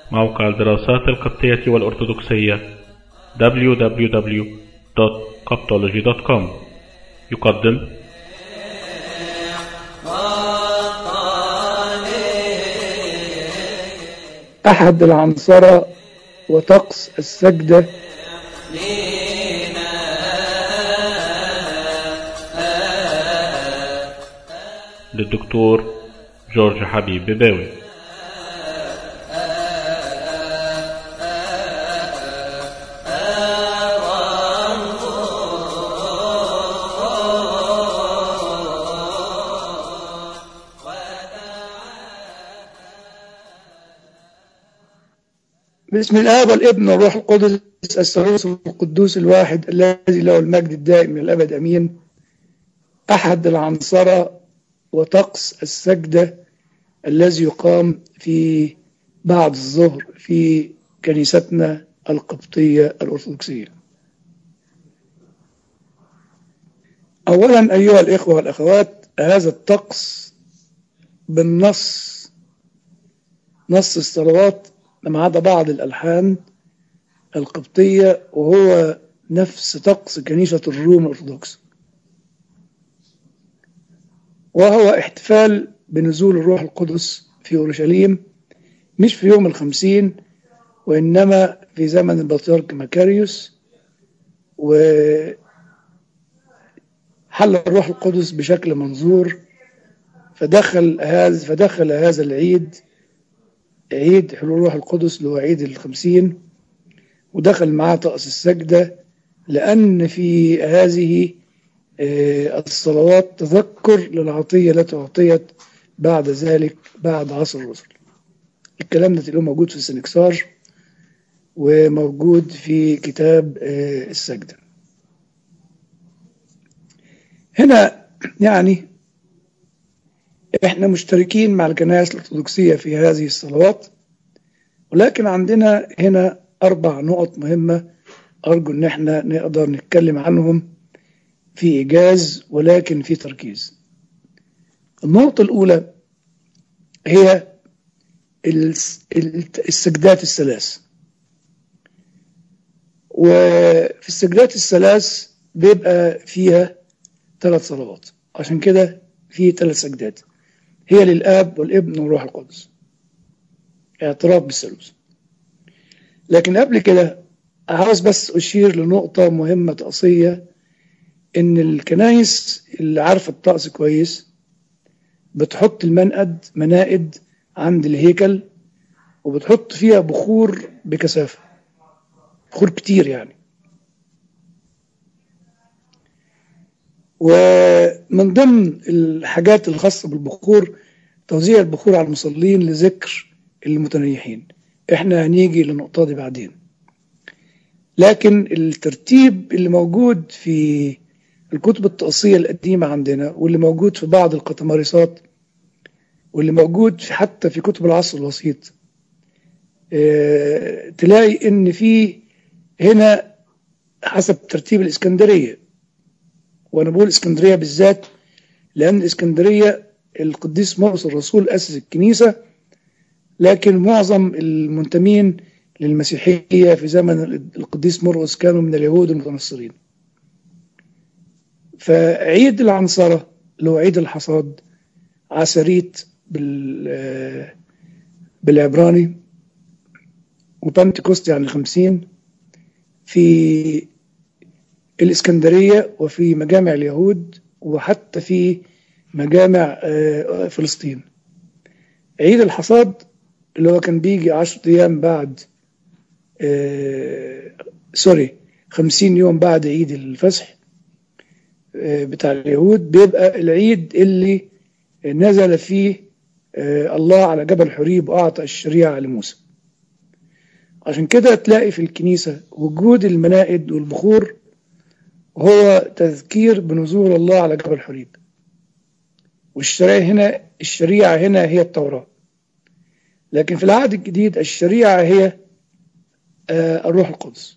موقع الدراسات القبطية والأرثوذكسية www.coptology.com يقدم أحد العنصرة وطقس السجدة للدكتور جورج حبيب بباوي باسم الآب والابن والروح القدس الثالوث القدوس الواحد الذي له المجد الدائم من الأبد أمين أحد العنصرة وطقس السجدة الذي يقام في بعد الظهر في كنيستنا القبطية الأرثوذكسية أولا أيها الإخوة والأخوات هذا الطقس بالنص نص الصلوات ما عدا بعض الألحان القبطية وهو نفس طقس كنيسة الروم الأرثوذكس وهو احتفال بنزول الروح القدس في أورشليم مش في يوم الخمسين وإنما في زمن البطريرك مكاريوس وحل الروح القدس بشكل منظور فدخل هذا فدخل هذا العيد عيد حلول الروح القدس اللي هو عيد الخمسين ودخل معاه طقس السجدة لأن في هذه الصلوات تذكر للعطية التي أعطيت بعد ذلك بعد عصر الرسل الكلام ده تلاقيه موجود في السنكسار وموجود في كتاب السجدة هنا يعني احنا مشتركين مع الكنائس الأرثوذكسية في هذه الصلوات ولكن عندنا هنا أربع نقط مهمة أرجو إن احنا نقدر نتكلم عنهم في إيجاز ولكن في تركيز النقطة الأولى هي السجدات الثلاث وفي السجدات الثلاث بيبقى فيها ثلاث صلوات عشان كده في ثلاث سجدات هي للآب والابن والروح القدس اعتراف بالثالوث لكن قبل كده عاوز بس أشير لنقطة مهمة طقسية إن الكنايس اللي عارفة الطقس كويس بتحط المنقد منائد عند الهيكل وبتحط فيها بخور بكثافة بخور كتير يعني ومن ضمن الحاجات الخاصة بالبخور توزيع البخور على المصلين لذكر المتنيحين احنا هنيجي للنقطة دي بعدين لكن الترتيب اللي موجود في الكتب الطقسية القديمة عندنا واللي موجود في بعض القطمارسات واللي موجود في حتى في كتب العصر الوسيط اه تلاقي ان في هنا حسب ترتيب الاسكندرية وانا بقول اسكندرية بالذات لان الاسكندرية القديس مرقس الرسول اسس الكنيسة لكن معظم المنتمين للمسيحية في زمن القديس مرقس كانوا من اليهود المتنصرين فعيد العنصرة اللي هو عيد الحصاد عسريت بال بالعبراني وبنتكوست يعني خمسين في الإسكندرية وفي مجامع اليهود وحتى في مجامع فلسطين عيد الحصاد اللي هو كان بيجي عشرة أيام بعد سوري خمسين يوم بعد عيد الفصح بتاع اليهود بيبقى العيد اللي نزل فيه الله على جبل حريب وأعطى الشريعة لموسى عشان كده تلاقي في الكنيسة وجود المنائد والبخور هو تذكير بنزول الله على جبل حريب والشريعة هنا الشريعة هنا هي التوراة لكن في العهد الجديد الشريعة هي الروح القدس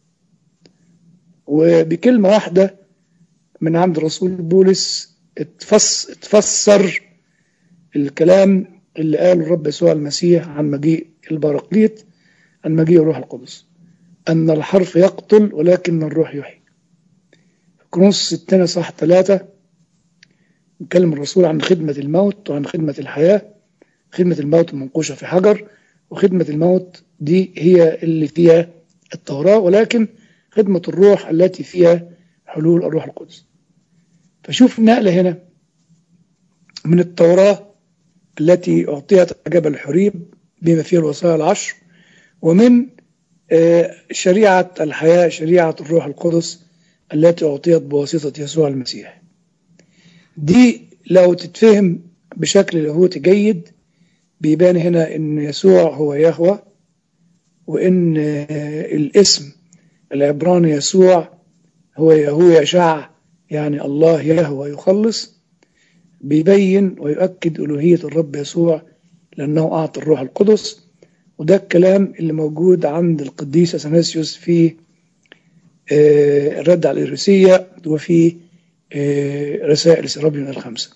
وبكلمة واحدة من عند رسول بولس اتفس اتفسر الكلام اللي قاله الرب يسوع المسيح عن مجيء البراقليط عن مجيء الروح القدس أن الحرف يقتل ولكن الروح يحيي كرونس الثاني صح ثلاثة نتكلم الرسول عن خدمة الموت وعن خدمة الحياة خدمة الموت منقوشة في حجر وخدمة الموت دي هي اللي فيها التوراة ولكن خدمة الروح التي فيها حلول الروح القدس فشوف النقلة هنا من التوراة التي أعطيت جبل حريب بما فيه الوصايا العشر ومن شريعة الحياة شريعة الروح القدس التي أعطيت بواسطة يسوع المسيح دي لو تتفهم بشكل لاهوتي جيد بيبان هنا ان يسوع هو يهوى وان الاسم العبراني يسوع هو يهو يشع يعني الله يهوى يخلص بيبين ويؤكد ألوهية الرب يسوع لأنه أعطى الروح القدس وده الكلام اللي موجود عند القديس أثناسيوس في الرد على الإيروسية وفي رسائل سيرابيون الخمسة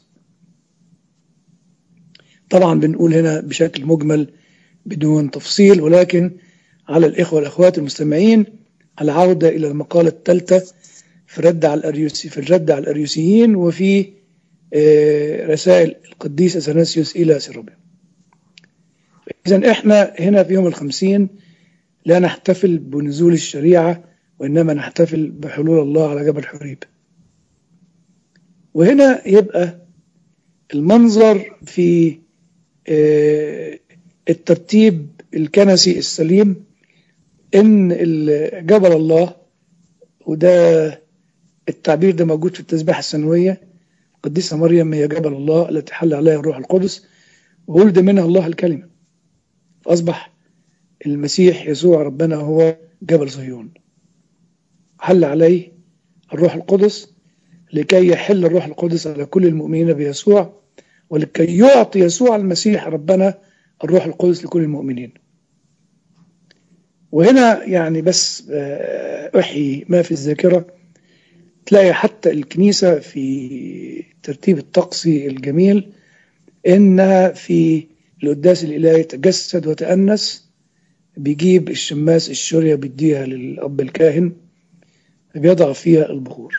طبعا بنقول هنا بشكل مجمل بدون تفصيل ولكن على الإخوة والأخوات المستمعين العودة إلى المقالة الثالثة في الرد على الأريوسي في الرد على الأريوسيين وفي رسائل القديس أثناسيوس إلى سيروبيا إذا إحنا هنا في يوم الخمسين لا نحتفل بنزول الشريعة وإنما نحتفل بحلول الله على جبل حريب وهنا يبقى المنظر في الترتيب الكنسي السليم ان جبل الله وده التعبير ده موجود في التسبيحة السنوية القديسة مريم هي جبل الله التي حل عليها الروح القدس وولد منها الله الكلمة فأصبح المسيح يسوع ربنا هو جبل صهيون حل عليه الروح القدس لكي يحل الروح القدس على كل المؤمنين بيسوع ولكي يعطي يسوع المسيح ربنا الروح القدس لكل المؤمنين وهنا يعني بس أحيي ما في الذاكرة تلاقي حتى الكنيسة في ترتيب الطقسي الجميل إنها في القداس الإلهي تجسد وتأنس بيجيب الشماس الشورية بيديها للأب الكاهن بيضع فيها البخور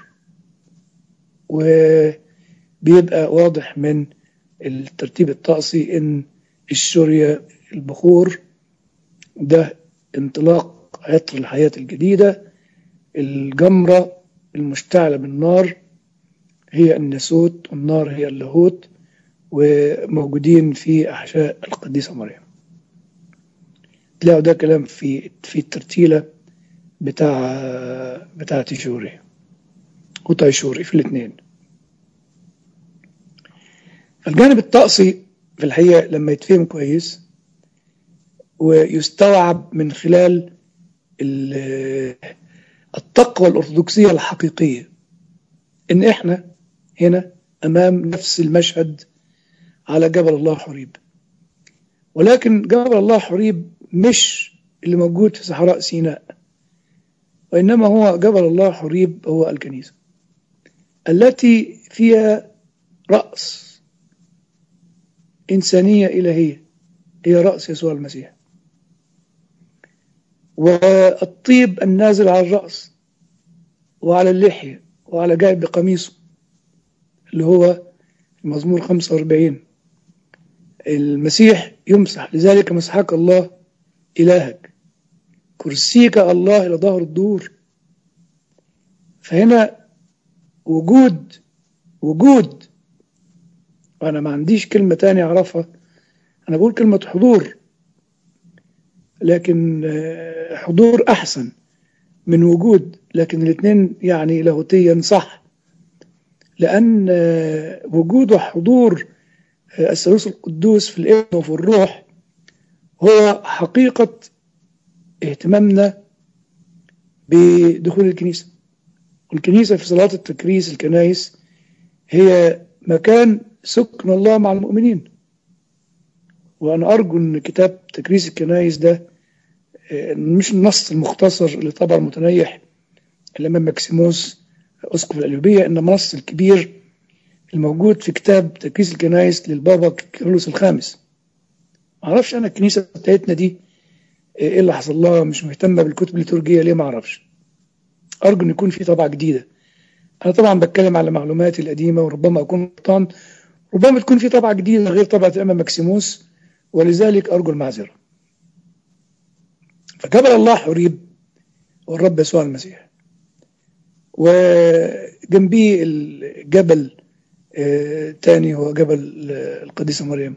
وبيبقى واضح من الترتيب الطقسي ان الشورية البخور ده انطلاق عطر الحياة الجديدة الجمرة المشتعلة بالنار هي الناسوت والنار هي اللاهوت وموجودين في أحشاء القديسة مريم تلاقوا ده كلام في في الترتيلة بتاع بتاع تيشوري وتايشوري في الاثنين الجانب الطقسي في الحقيقة لما يتفهم كويس ويستوعب من خلال التقوى الأرثوذكسية الحقيقية إن إحنا هنا أمام نفس المشهد على جبل الله حريب ولكن جبل الله حريب مش اللي موجود في صحراء سيناء وإنما هو جبل الله حريب هو الكنيسة التي فيها رأس إنسانية إلهية هي رأس يسوع المسيح والطيب النازل على الرأس وعلى اللحية وعلى جانب قميصه اللي هو المزمور 45 المسيح يمسح لذلك مسحك الله إلهك كرسيك الله إلى ظهر الدور فهنا وجود وجود أنا ما عنديش كلمة تانية أعرفها أنا بقول كلمة حضور لكن حضور أحسن من وجود لكن الاثنين يعني لاهوتيا صح لأن وجود وحضور الثالوث القدوس في الابن وفي الروح هو حقيقة اهتمامنا بدخول الكنيسة والكنيسة في صلاة التكريس الكنائس هي مكان سكن الله مع المؤمنين وأنا أرجو أن كتاب تكريس الكنائس ده مش النص المختصر اللي طبعا متنيح الإمام ماكسيموس أسقف الأليوبية إنما النص الكبير الموجود في كتاب تكريس الكنائس للبابا كيرلس الخامس معرفش أنا الكنيسة بتاعتنا دي إيه اللي حصل لها مش مهتمة بالكتب الليتورجية ليه معرفش أرجو أن يكون في طبعة جديدة أنا طبعا بتكلم على معلوماتي القديمة وربما أكون غلطان ربما تكون في طبعة جديدة غير طبعة الإمام ماكسيموس ولذلك أرجو المعذرة فجبل الله حريب هو الرب يسوع المسيح وجنبيه الجبل آه، تاني هو جبل آه، القديسة مريم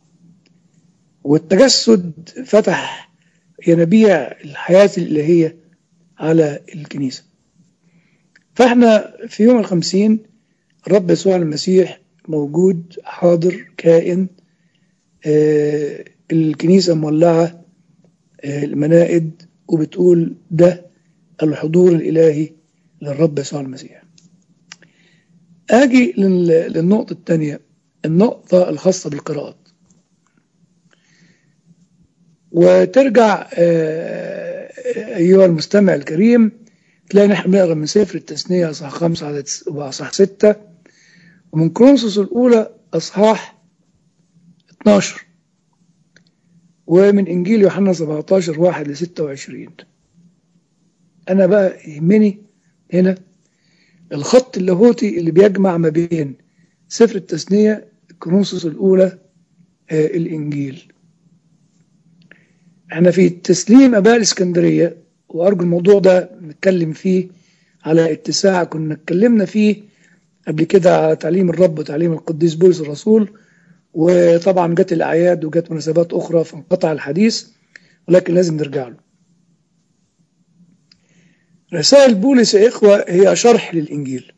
والتجسد فتح ينابيع الحياة الإلهية على الكنيسة فاحنا في يوم الخمسين الرب يسوع المسيح موجود حاضر كائن آه، الكنيسة مولعة آه، المنائد وبتقول ده الحضور الإلهي للرب يسوع المسيح أجي لل- للنقطة الثانية النقطة الخاصة بالقراءات وترجع آه، أيها المستمع الكريم تلاقي نحن بنقرا من سفر التثنية أصحاح خمسة عدد س- وأصحاح ستة ومن كرونسوس الأولى أصحاح 12 ومن إنجيل يوحنا 17 واحد ل 26 أنا بقى يهمني هنا الخط اللاهوتي اللي بيجمع ما بين سفر التثنية كرونسوس الأولى آه، الإنجيل احنا في تسليم اباء الاسكندريه وارجو الموضوع ده نتكلم فيه على اتساع كنا اتكلمنا فيه قبل كده على تعليم الرب وتعليم القديس بولس الرسول وطبعا جت الاعياد وجت مناسبات اخرى فانقطع الحديث ولكن لازم نرجع له رسائل بولس يا اخوه هي شرح للانجيل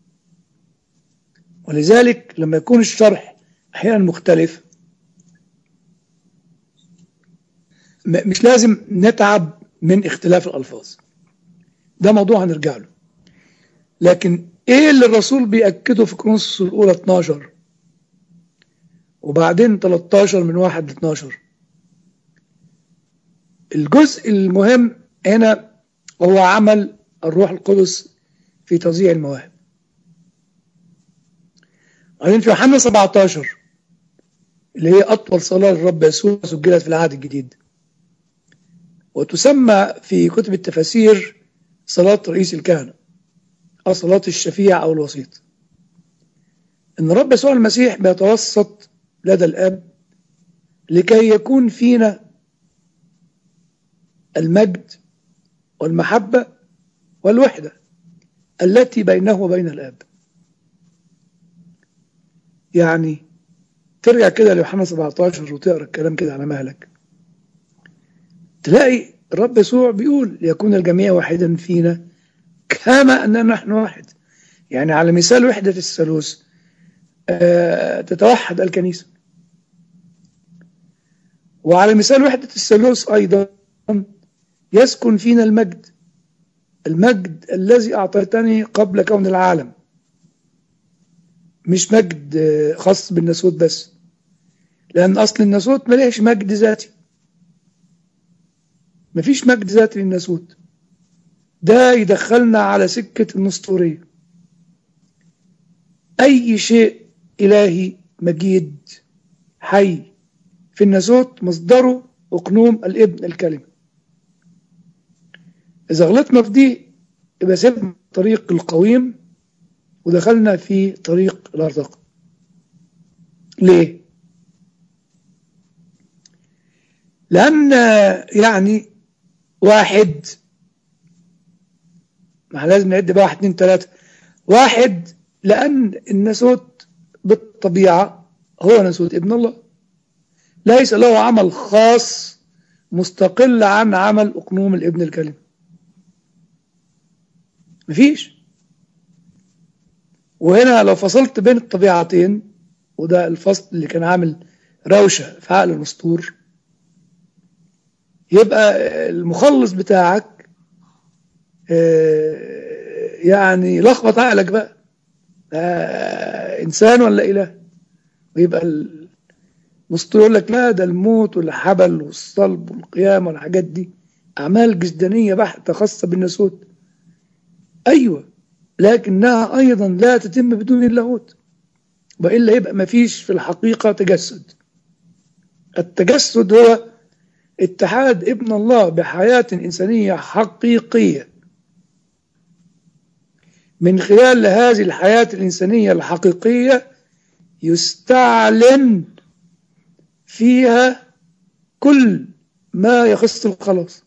ولذلك لما يكون الشرح احيانا مختلف م- مش لازم نتعب من اختلاف الألفاظ ده موضوع هنرجع له لكن ايه اللي الرسول بيأكده في كورنثوس الأولى 12 وبعدين 13 من 1 ل 12 الجزء المهم هنا هو عمل الروح القدس في توزيع المواهب بعدين في يوحنا 17 اللي هي أطول صلاة للرب يسوع سجلت في العهد الجديد وتسمى في كتب التفاسير صلاة رئيس الكهنة أو صلاة الشفيع أو الوسيط إن رب يسوع المسيح بيتوسط لدى الآب لكي يكون فينا المجد والمحبة والوحدة التي بينه وبين الآب يعني ترجع كده ليوحنا 17 وتقرا الكلام كده على مهلك تلاقي الرب يسوع بيقول ليكون الجميع واحدا فينا كما أننا نحن واحد يعني على مثال وحدة الثالوث آه تتوحد الكنيسة وعلى مثال وحدة الثالوث أيضا يسكن فينا المجد المجد الذي أعطيتني قبل كون العالم مش مجد آه، خاص بالناسوت بس لأن أصل الناسوت مليش مجد ذاتي مفيش مجد ذاتي للناسوت ده يدخلنا على سكة النسطورية أي شيء إلهي مجيد حي في الناسوت مصدره أقنوم الابن الكلمة إذا غلطنا في دي يبقى سيبنا طريق القويم ودخلنا في طريق الأرزاق ليه؟ لأن يعني واحد ما لازم نعد بقى واحد اتنين تلاتة واحد لأن الناسوت بالطبيعة هو ناسوت ابن الله ليس له عمل خاص مستقل عن عمل أقنوم الابن الكلمة مفيش وهنا لو فصلت بين الطبيعتين وده الفصل اللي كان عامل روشة في عقل الأسطور يبقى المخلص بتاعك آه، يعني لخبط عقلك بقى آه، إنسان ولا إله ويبقى الأسطور يقول لك لا ده الموت والحبل والصلب والقيامة والحاجات دي أعمال جسدانية بحتة خاصة بالناسوت أيوة لكنها أيضا لا تتم بدون اللاهوت وإلا يبقى ما فيش في الحقيقة تجسد التجسد هو اتحاد ابن الله بحياة إنسانية حقيقية من خلال هذه الحياة الإنسانية الحقيقية يستعلن فيها كل ما يخص الخلاص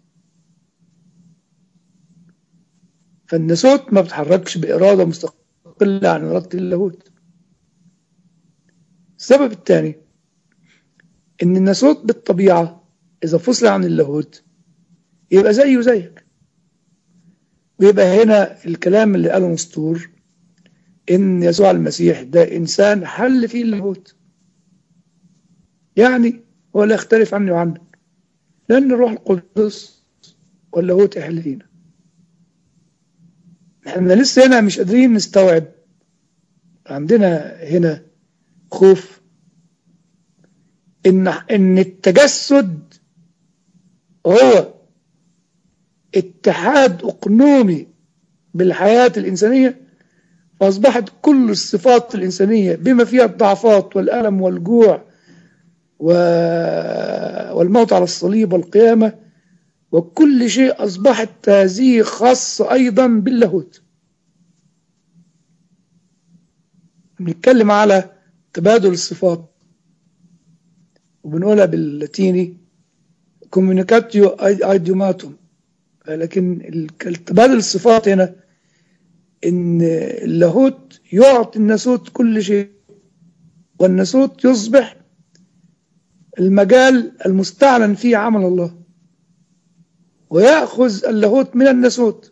فالنسوت ما بتحركش بإرادة مستقلة عن إرادة اللاهوت السبب الثاني إن النسوت بالطبيعة إذا فصل عن اللاهوت يبقى زيه زيك ويبقى هنا الكلام اللي قاله مسطور إن يسوع المسيح ده إنسان حل فيه اللاهوت يعني هو لا يختلف عني وعنك لأن الروح القدس واللاهوت يحل فينا احنا لسه هنا مش قادرين نستوعب عندنا هنا خوف ان ان التجسد هو اتحاد اقنومي بالحياه الانسانيه فاصبحت كل الصفات الانسانيه بما فيها الضعفات والالم والجوع و... والموت على الصليب والقيامه وكل شيء أصبحت هذه خاصة أيضا باللاهوت بنتكلم على تبادل الصفات وبنقولها باللاتيني كوميونيكاتيو ايديوماتوم لكن تبادل الصفات هنا ان اللاهوت يعطي الناسوت كل شيء والناسوت يصبح المجال المستعلن فيه عمل الله ويأخذ اللاهوت من الناسوت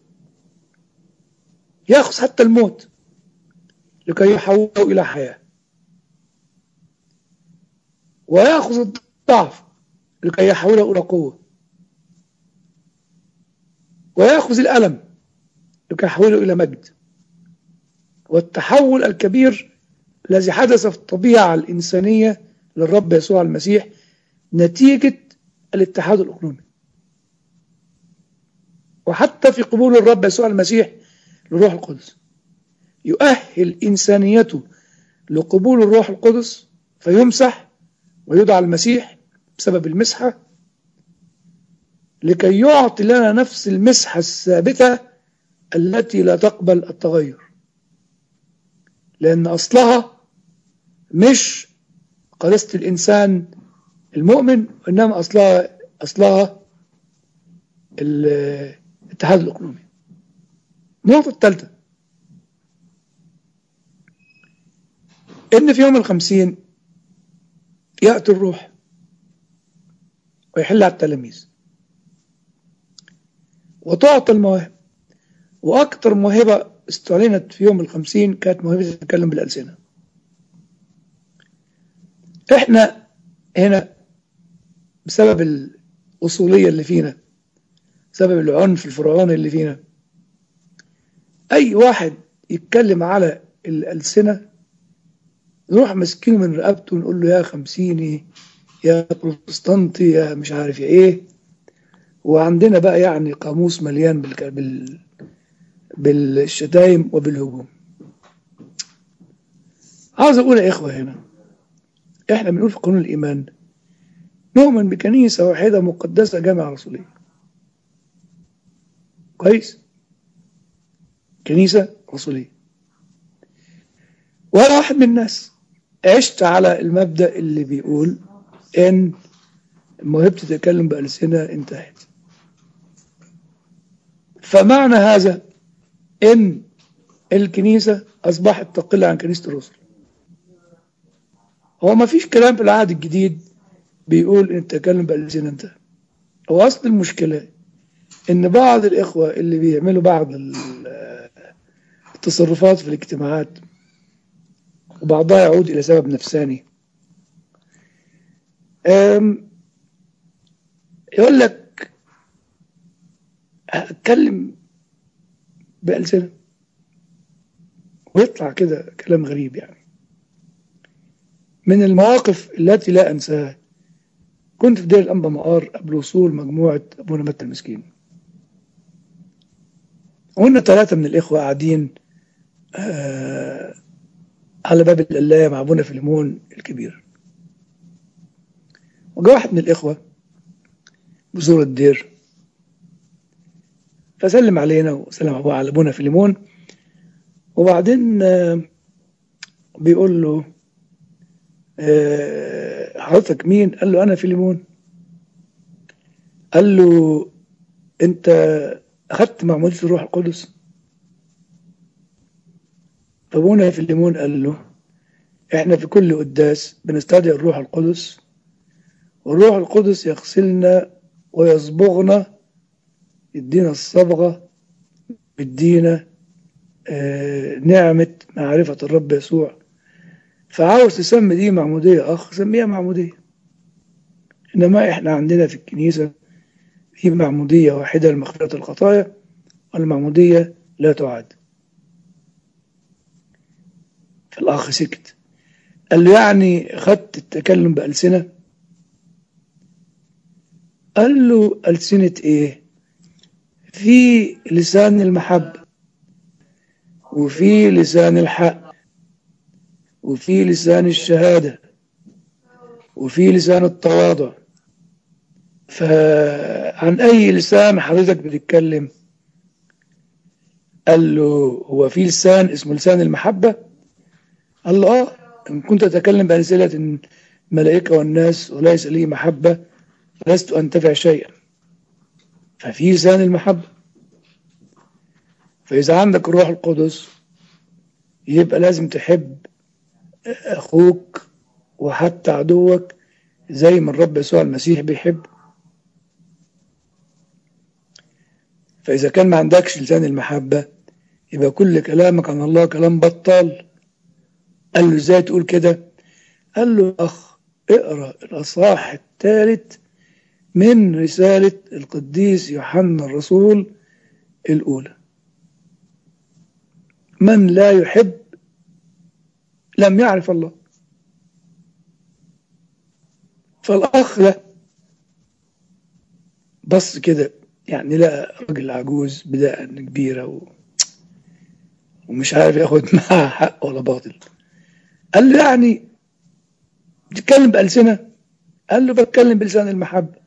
يأخذ حتى الموت لكي يحوله إلى حياة ويأخذ الضعف لكي يحوله إلى قوة ويأخذ الألم لكي يحوله إلى مجد والتحول الكبير الذي حدث في الطبيعة الإنسانية للرب يسوع المسيح نتيجة الاتحاد الأقلومي وحتى في قبول الرب يسوع المسيح للروح القدس يؤهل إنسانيته لقبول الروح القدس فيمسح ويدعى المسيح بسبب المسحة لكي يعطي لنا نفس المسحة الثابتة التي لا تقبل التغير لأن أصلها مش قداسة الإنسان المؤمن وإنما أصلها أصلها الاتحاد الإقليمي النقطة الثالثة إن في يوم الخمسين يأتي الروح ويحل على التلاميذ وتعطى المواهب وأكثر موهبة استعلنت في يوم الخمسين كانت موهبة تتكلم بالألسنة إحنا هنا بسبب الأصولية اللي فينا بسبب العنف الفرعوني اللي فينا أي واحد يتكلم على الألسنة نروح ماسكينه من رقبته ونقول له يا خمسيني يا بروتستانتي يا مش عارف ايه وعندنا بقى يعني قاموس مليان بال... بال... بالشتايم وبالهجوم عاوز اقول يا اخوه هنا احنا بنقول في قانون الايمان نؤمن بكنيسه واحده مقدسه جامعه رسوليه كويس كنيسه رسوليه ولا واحد من الناس عشت على المبدأ اللي بيقول إن موهبة تتكلم بألسنة انتهت فمعنى هذا إن الكنيسة أصبحت تقل عن كنيسة الرسل هو ما فيش كلام في العهد الجديد بيقول إن التكلم بألسنة انتهى هو أصل المشكلة إن بعض الإخوة اللي بيعملوا بعض التصرفات في الاجتماعات وبعضها يعود إلى سبب نفساني يقول لك أتكلم بألسنة ويطلع كده كلام غريب يعني من المواقف التي لا أنساها كنت في دير الأنبا مقار قبل وصول مجموعة أبونا متى المسكين وقلنا ثلاثة من الإخوة قاعدين آه على باب القلاية مع ابونا فيليمون الكبير وجاء واحد من الإخوة بزور الدير فسلم علينا وسلم هو على أبونا فيليمون وبعدين آه، بيقول له آه، حضرتك مين؟ قال له أنا فيليمون قال له أنت أخذت معمودية الروح القدس؟ فأبونا فيليمون قال له إحنا في كل قداس بنستدعي الروح القدس والروح القدس يغسلنا ويصبغنا يدينا الصبغة يدينا آه، نعمة معرفة الرب يسوع فعاوز تسمي دي معمودية أخ سميها معمودية إنما إحنا عندنا في الكنيسة في معمودية واحدة لمغفرة الخطايا والمعمودية لا تعاد فالأخ سكت قال له يعني خدت التكلم بألسنة قال له ألسنة إيه في لسان المحبة وفي لسان الحق وفي لسان الشهادة وفي لسان التواضع فعن أي لسان حضرتك بتتكلم قال له هو في لسان اسمه لسان المحبة قال له آه إن كنت أتكلم بأمثلة الملائكة والناس وليس لي محبة فلست أنتفع شيئا ففي لسان المحبة فإذا عندك الروح القدس يبقى لازم تحب أخوك وحتى عدوك زي ما الرب يسوع المسيح بيحب فإذا كان ما عندكش لسان المحبة يبقى كل كلامك عن الله كلام بطال قال له ازاي تقول كده قال له أخ اقرأ الأصحاح الثالث من رسالة القديس يوحنا الرسول الأولى من لا يحب لم يعرف الله فالأخ ده بص كده يعني لقى راجل عجوز بدقن كبيرة و... ومش عارف ياخد معاه حق ولا باطل قال له يعني بتتكلم بألسنة قال له بتكلم بلسان المحبة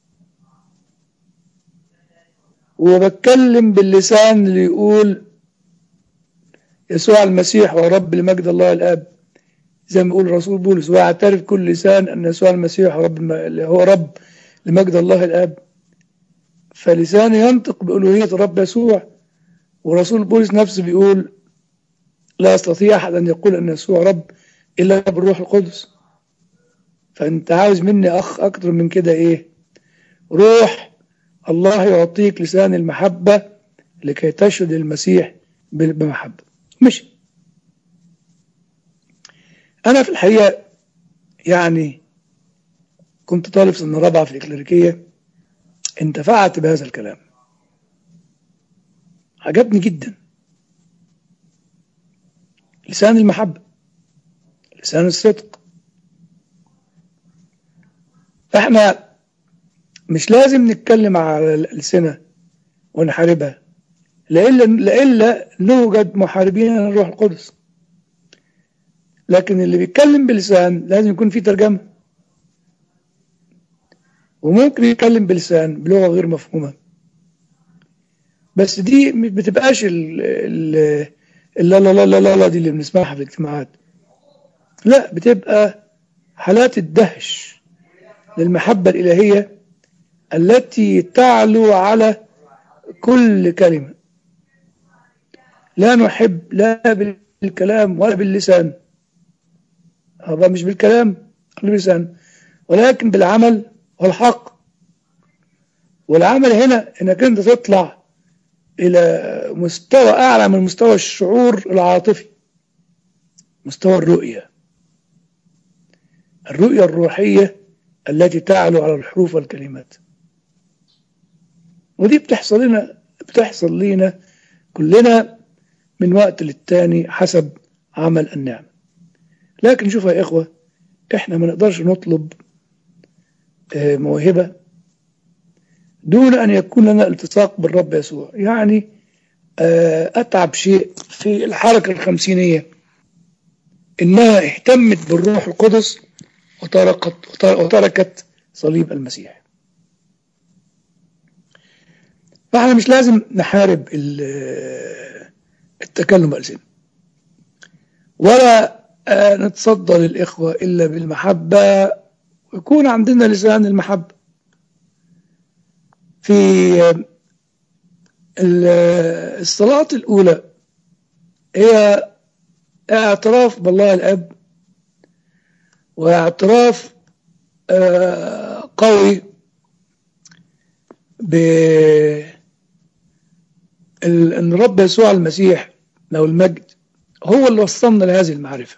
وبتكلم باللسان اللي يقول يسوع المسيح هو رب لمجد الله الآب زي ما يقول الرسول بولس واعترف كل لسان أن يسوع المسيح هو رب, هو رب لمجد الله الآب فلسانه ينطق بألوهية الرب يسوع ورسول بولس نفسه بيقول لا يستطيع أحد أن يقول أن يسوع رب إلا بالروح القدس فأنت عاوز مني أخ أكتر من كده إيه روح الله يعطيك لسان المحبة لكي تشهد المسيح بمحبة مش أنا في الحقيقة يعني كنت طالب سنة رابعة في الإكليريكية انتفعت بهذا الكلام عجبني جدا لسان المحبة لسان الصدق احنا مش لازم نتكلم على الألسنة ونحاربها لإلا, لإلا نوجد محاربين للروح القدس لكن اللي بيتكلم بلسان لازم يكون فيه ترجمة وممكن يتكلم بلسان بلغة غير مفهومة بس دي ما بتبقاش ال لا لا لا لا لا لا دي اللي بنسمعها في الاجتماعات لا بتبقى حالات الدهش للمحبة الإلهية التي تعلو على كل كلمة لا نحب لا بالكلام ولا باللسان هذا مش بالكلام ولا باللسان ولكن بالعمل والحق والعمل هنا انك انت تطلع الى مستوى اعلى من مستوى الشعور العاطفي مستوى الرؤية الرؤية الروحية التي تعلو على الحروف والكلمات ودي بتحصل لنا بتحصل لنا كلنا من وقت للتاني حسب عمل النعم لكن شوفوا يا إخوة إحنا ما نقدرش نطلب موهبة دون أن يكون لنا التصاق بالرب يسوع يعني أتعب شيء في الحركة الخمسينية إنها اهتمت بالروح القدس وتركت, وتركت صليب المسيح فاحنا مش لازم نحارب ال- التكلم بألسنة ولا آه، نتصدى للإخوة إلا بالمحبة ويكون عندنا لسان المحبة في آه، ال- آه، الصلاة الأولى هي اعتراف بالله الأب واعتراف آه، قوي ب ال- ان رب يسوع المسيح له المجد هو اللي وصلنا لهذه المعرفة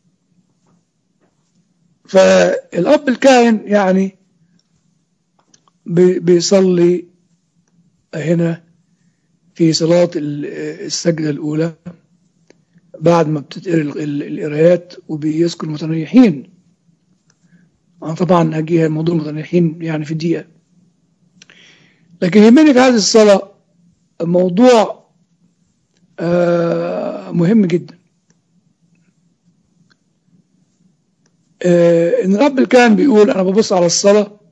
فالأب الكاهن يعني بي- بيصلي هنا في صلاة ال- السجدة الأولى بعد ما بتتقري ال- ال- القرايات وبيذكر المتنيحين أنا طبعا هجيها موضوع المتنيحين يعني في دقيقة لكن يهمني في هذه الصلاة موضوع آه، مهم جدا آه، ان الاب كان بيقول انا ببص على الصلاه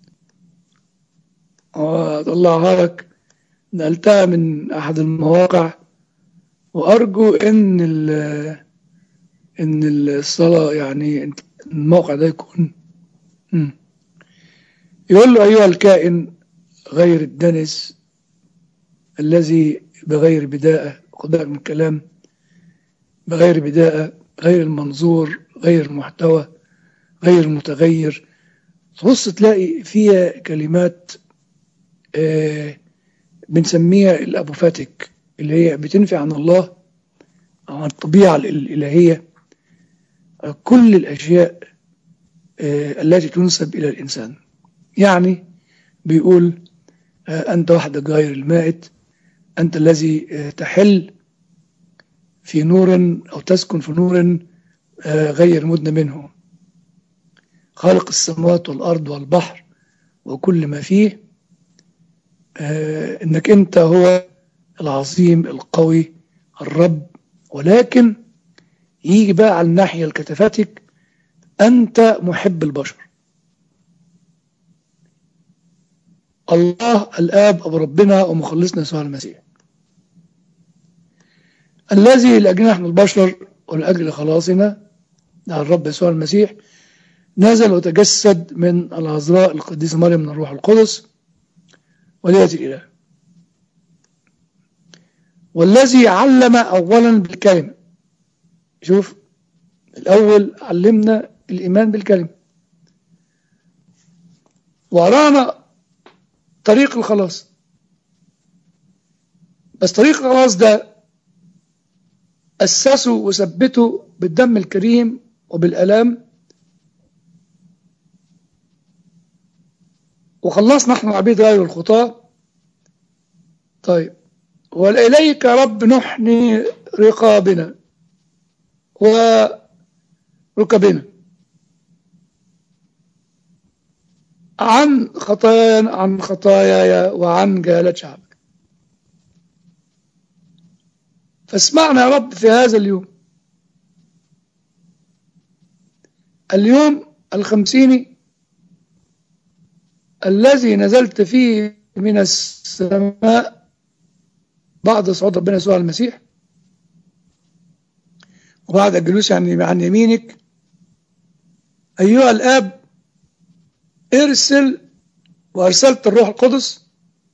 واطلعها لك نقلتها من احد المواقع وارجو ان ال- ان الصلاه يعني الموقع ده يكون مم. يقول له ايها الكائن غير الدنس الذي بغير بداءة خد بالك من الكلام بغير بداءة غير المنظور غير المحتوى غير المتغير تبص تلاقي فيها كلمات آه بنسميها الأبوفاتيك اللي هي بتنفي عن الله أو عن الطبيعة الإلهية آه، كل الأشياء آه التي تنسب إلى الإنسان يعني بيقول آه أنت وحدك غير المائت أنت الذي آه، تحل في نور أو تسكن في نور آه، غير مدن منه خالق السماوات والأرض والبحر وكل ما فيه آه، إنك أنت هو العظيم القوي الرب ولكن يجي بقى على الناحية الكتفاتك أنت محب البشر الله الآب أبو ربنا ومخلصنا يسوع المسيح الذي لأجل نحن البشر ولأجل خلاصنا ده الرب يسوع المسيح نزل وتجسد من العذراء القديسة مريم من الروح القدس وليأتي الإله والذي علم أولا بالكلمة شوف الأول علمنا الإيمان بالكلمة وأرانا طريق الخلاص بس طريق الخلاص ده أسسه وثبته بالدم الكريم وبالألام وخلصنا نحن عبيد غير الخطاة طيب وإليك يا رب نحني رقابنا وركبنا عن خطايا عن خطاياي وعن جهالة شعبك فاسمعنا يا رب في هذا اليوم اليوم الخمسيني الذي نزلت فيه من السماء بعد صعود ربنا يسوع المسيح وبعد الجلوس عن عن يمينك أيها الآب ارسل وأرسلت الروح القدس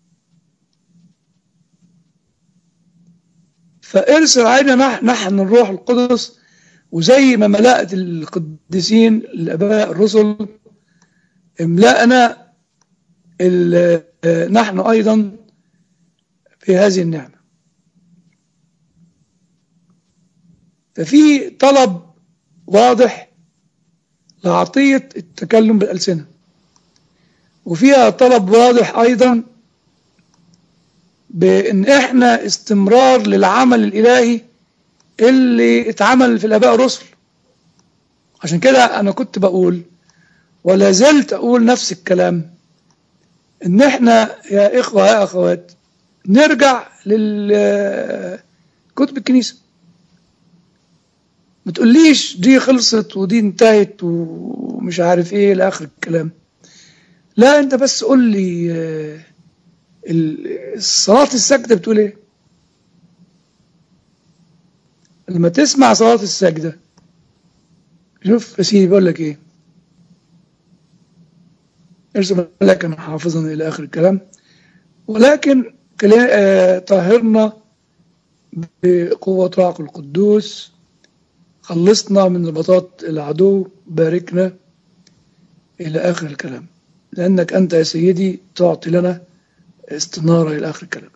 فارسل علينا نحن الروح القدس وزي ما ملأت القديسين الآباء الرسل املأنا نحن أيضا في هذه النعمة ففي طلب واضح لعطية التكلم بالألسنة وفيها طلب واضح أيضا بأن إحنا استمرار للعمل الإلهي اللي اتعمل في الآباء الرسل عشان كده أنا كنت بقول ولا زلت أقول نفس الكلام إن إحنا يا إخوة يا أخوات نرجع لكتب الكنيسة ما تقوليش دي خلصت ودي انتهت ومش عارف ايه لاخر الكلام لا انت بس قول لي آه، ال- صلاة السجدة بتقول ايه لما تسمع صلاة السجدة شوف يا سيدي بيقول لك ايه ارسم لك انا حافظا الى اخر الكلام ولكن كلا- آه، طهرنا بقوة روحك القدوس خلصنا من ربطات العدو باركنا إلى آخر الكلام لأنك أنت يا سيدي تعطي لنا استنارة إلى آخر الكلام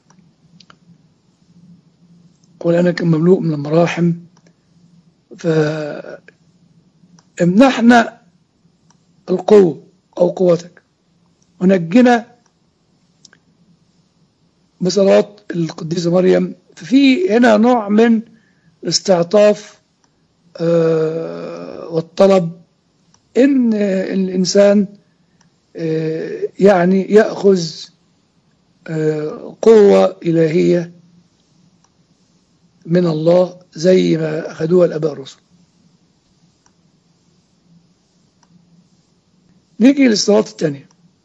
ولأنك مملوء من المراحم فامنحنا القوة أو قوتك ونجنا بصلاة القديسة مريم ففي هنا نوع من الاستعطاف آه، والطلب إن الإنسان آه، يعني يأخذ آه، قوة إلهية من الله زي ما أخذوها الآباء الرسل نيجي للصلاة الثانية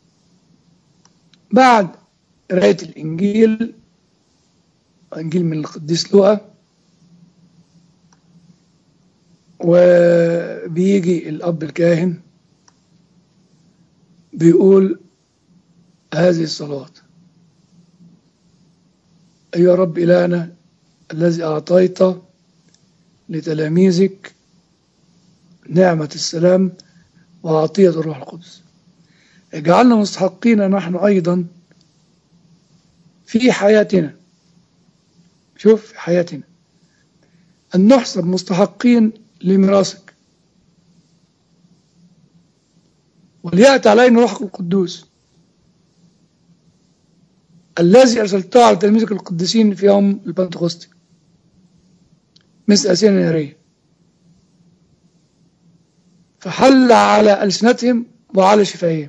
بعد قراية الإنجيل إنجيل من القديس لوقا وبيجي الأب الكاهن بيقول هذه الصلاة أيها رب إلهنا الذي أعطيت لتلاميذك نعمة السلام وعطية الروح القدس اجعلنا مستحقين نحن أيضا في حياتنا شوف في حياتنا أن نحسب مستحقين لميراثك وليأتي علينا روحك القدوس الذي أرسلته على تلاميذك القديسين في يوم البنتكوستي مثل أسير نارية فحل على ألسنتهم وعلى شفاههم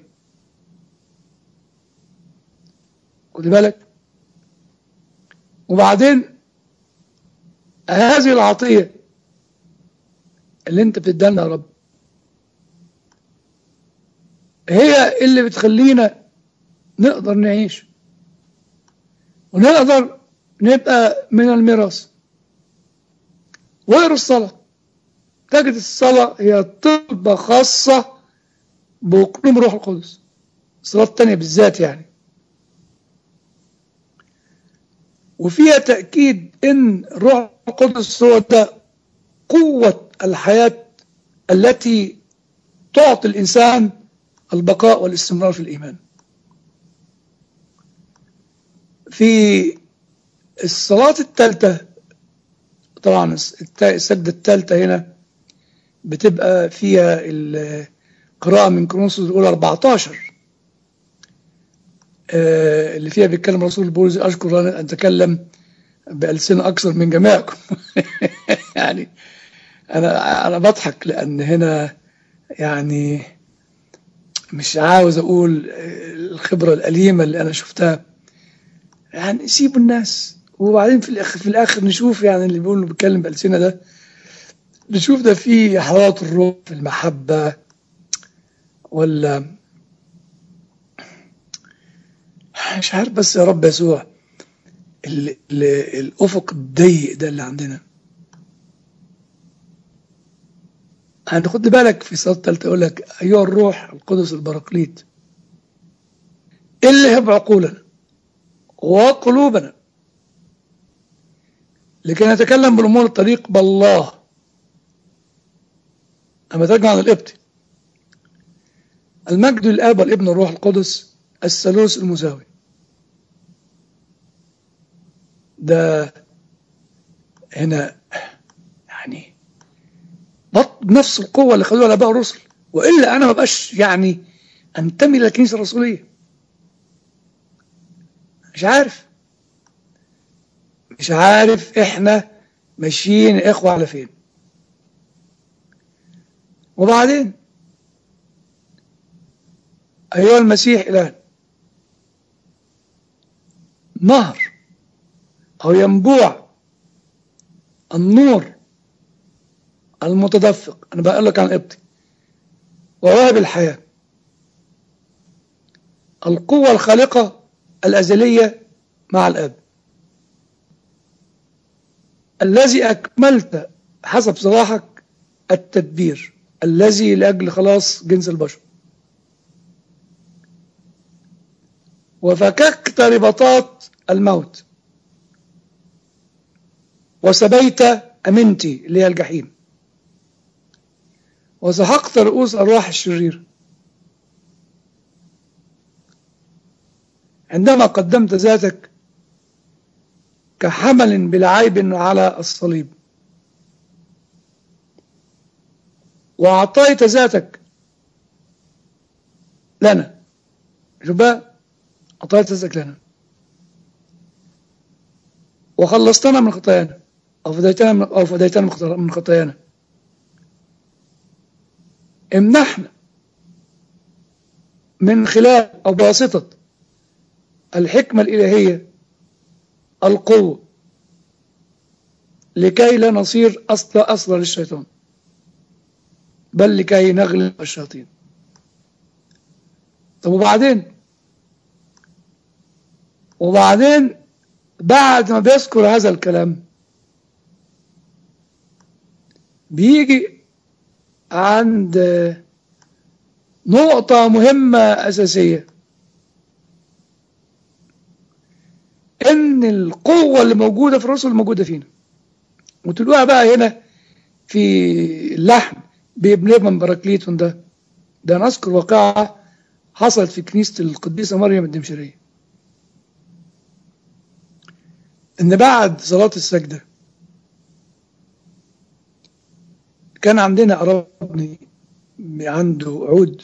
خد بالك وبعدين هذه العطية اللي انت بتديها لنا يا رب هي اللي بتخلينا نقدر نعيش ونقدر نبقى من الميراث واقروا الصلاة تجد الصلاة هي طلبة خاصة بقلوب روح القدس الصلاة التانية بالذات يعني وفيها تأكيد إن روح القدس هو ده قوة الحياة التي تعطي الإنسان البقاء والاستمرار في الإيمان في الصلاة الثالثة طبعا الت- السجدة الثالثة هنا بتبقى فيها القراءة من كرونسوس الأولى 14 آه، اللي فيها بيتكلم رسول بولس أشكر أن أتكلم بألسنة أكثر من جميعكم يعني أنا أنا بضحك لأن هنا يعني مش عاوز أقول آه، الخبرة الأليمة اللي أنا شفتها يعني سيبوا الناس وبعدين في الآخر في الآخر نشوف يعني اللي بيقول إنه بيتكلم بألسنة ده نشوف ده في حلاوة الروح في المحبة ولا مش عارف بس يا رب يسوع ال ال الأفق الضيق ده اللي عندنا يعني خد بالك في صلاة التالتة يقول لك أيها الروح القدس البراقليط اللي هب عقولنا وقلوبنا لكي نتكلم بالأمور الطريق بالله أما ترجع عن الإبت المجد للآب والابن والروح القدس الثالوث المساوي ده هنا يعني بط- بنفس القوة اللي خدوها الآباء الرسل وإلا أنا ما بقاش يعني أنتمي للكنيسة الرسولية مش عارف مش عارف إحنا ماشيين يا إخوة على فين وبعدين أيها المسيح الآن نهر أو ينبوع النور المتدفق أنا بقول لك عن إبطي وواهب الحياة القوة الخالقة الأزلية مع الآب الذي أكملت حسب صلاحك التدبير الذي لأجل خلاص جنس البشر وفككت رباطات الموت وسبيت أمنتي اللي هي الجحيم وسحقت رؤوس أرواح الشرير عندما قدمت ذاتك كحمل بلا عيب على الصليب وأعطيت ذاتك لنا شوف بقى أعطيت ذاتك لنا وخلصتنا من خطايانا أو فديتنا من أو فديتنا من خطايانا امنحنا من خلال أو بواسطة الحكمة الإلهية القوة لكي لا نصير أصل أصل للشيطان بل لكي نغلب الشياطين طب وبعدين وبعدين بعد ما بيذكر هذا الكلام بيجي عند نقطة مهمة أساسية إن القوة اللي موجودة في الرسل موجودة فينا وتلقوها بقى هنا في اللحن بابن من براكليتون ده ده نذكر واقعة حصلت في كنيسة القديسة مريم الدمشقية إن بعد صلاة السجدة كان عندنا قرابني عنده عود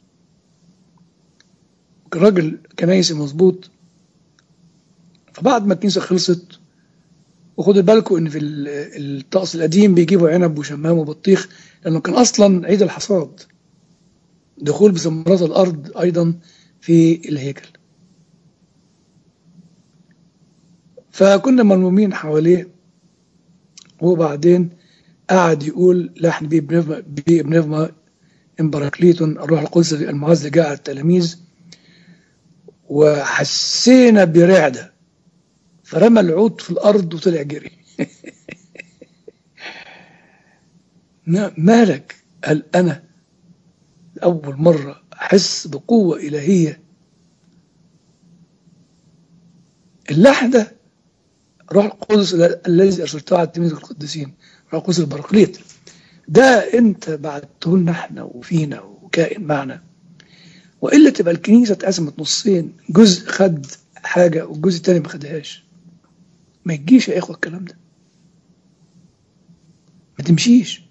راجل كنايسي مظبوط فبعد ما الكنيسة خلصت وخدوا بالكم ان في الطقس القديم بيجيبوا عنب وشمام وبطيخ لانه كان اصلا عيد الحصاد دخول بثمرات الارض ايضا في الهيكل فكنا ملمومين حواليه وبعدين قعد يقول لحن بي بنفما امبراكليتون الروح القدس المعز جاء على التلاميذ وحسينا برعدة فرمى العود في الأرض وطلع جري مالك قال أنا أول مرة أحس بقوة إلهية اللحن ده روح القدس الذي أرسلته على التلاميذ القديسين روح القدس البرقليط ده أنت بعته لنا احنا وفينا وكائن معنا وإلا تبقى الكنيسة اتقسمت نصين جزء خد حاجة والجزء التاني ما خدهاش ما يجيش يا إخوة الكلام ده ما تمشيش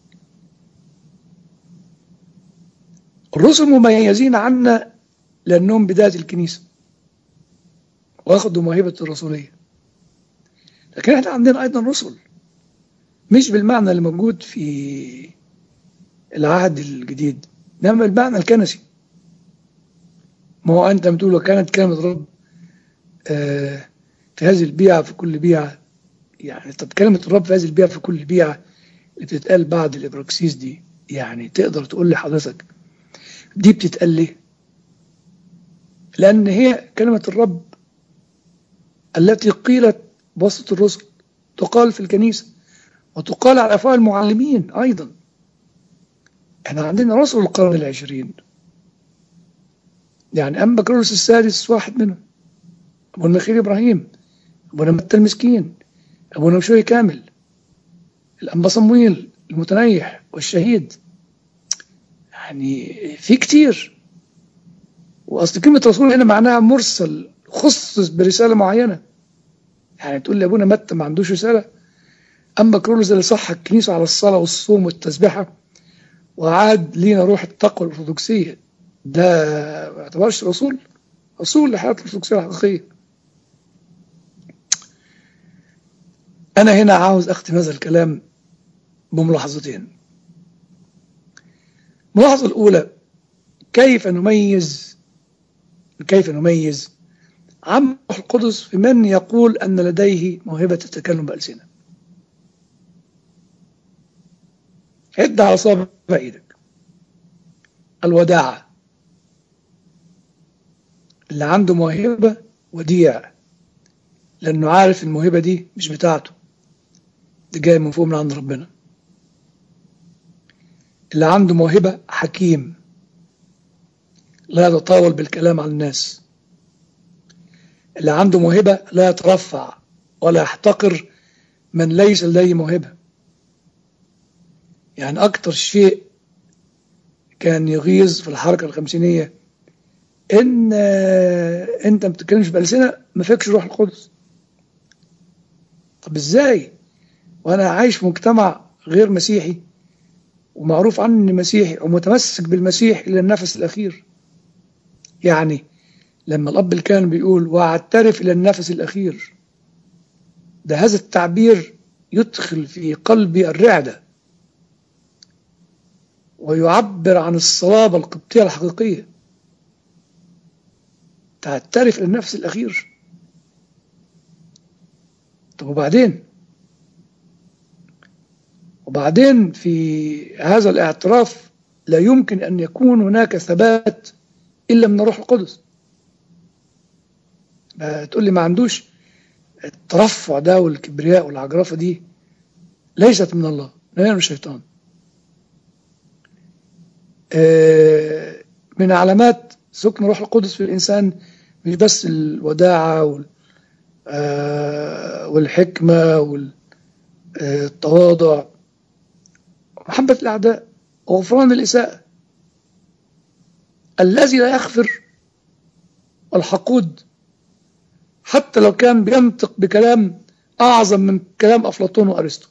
الرسل مميزين عنا لأنهم بداية الكنيسة واخدوا موهبة الرسولية لكن احنا عندنا أيضا رسل مش بالمعنى اللي موجود في العهد الجديد انما بالمعنى الكنسي ما هو أنت بتقول وكانت كلمة رب آه في هذه البيعة في كل بيعة يعني طب كلمة الرب في هذه البيعة في كل بيعة اللي بتتقال بعد الإبراكسيس دي يعني تقدر تقول لي حضرتك دي بتتقال ليه؟ لأن هي كلمة الرب التي قيلت بواسطة الرسل تقال في الكنيسة وتقال على أفواه المعلمين أيضا احنا عندنا رسل القرن العشرين يعني أما كرولوس السادس واحد منهم أبو النخيل إبراهيم أبونا متى المسكين أبونا مشوي كامل الأنبا صمويل المتنيح والشهيد يعني في كتير وأصل كلمة رسول هنا معناها مرسل خصص برسالة معينة يعني تقول لي أبونا متى ما عندوش رسالة أما كرولوس اللي صح الكنيسة على الصلاة والصوم والتسبيحة وعاد لينا روح التقوى الأرثوذكسية ده ما يعتبرش رسول رسول لحياة الأرثوذكسية الحقيقية أنا هنا عاوز أختم هذا الكلام بملاحظتين الملاحظة الأولى كيف نميز كيف نميز عم روح القدس في من يقول أن لديه موهبة التكلم بألسنة عد على صابع ايدك الوداعة اللي عنده موهبة وديع لأنه عارف الموهبة دي مش بتاعته دي جاية من فوق من عند ربنا اللي عنده موهبة حكيم لا يتطاول بالكلام على الناس اللي عنده موهبة لا يترفع ولا يحتقر من ليس لديه موهبة يعني أكتر شيء كان يغيظ في الحركة الخمسينية إن أنت ما بتتكلمش بألسنة ما فيكش روح القدس طب إزاي وأنا عايش في مجتمع غير مسيحي ومعروف عني إني مسيحي ومتمسك بالمسيح إلى النفس الأخير يعني لما الأب الكان بيقول وأعترف إلى النفس الأخير ده هذا التعبير يدخل في قلبي الرعدة ويعبر عن الصلابة القبطية الحقيقية تعترف إلى النفس الأخير طب وبعدين وبعدين في هذا الاعتراف لا يمكن أن يكون هناك ثبات إلا من الروح القدس تقول لي ما عندوش الترفع ده والكبرياء والعجرفة دي ليست من الله لا من الشيطان من علامات سكن روح القدس في الإنسان مش بس الوداعة والحكمة والتواضع محبة الأعداء وغفران الإساءة الذي لا يغفر الحقود حتى لو كان بينطق بكلام أعظم من كلام أفلاطون وأرسطو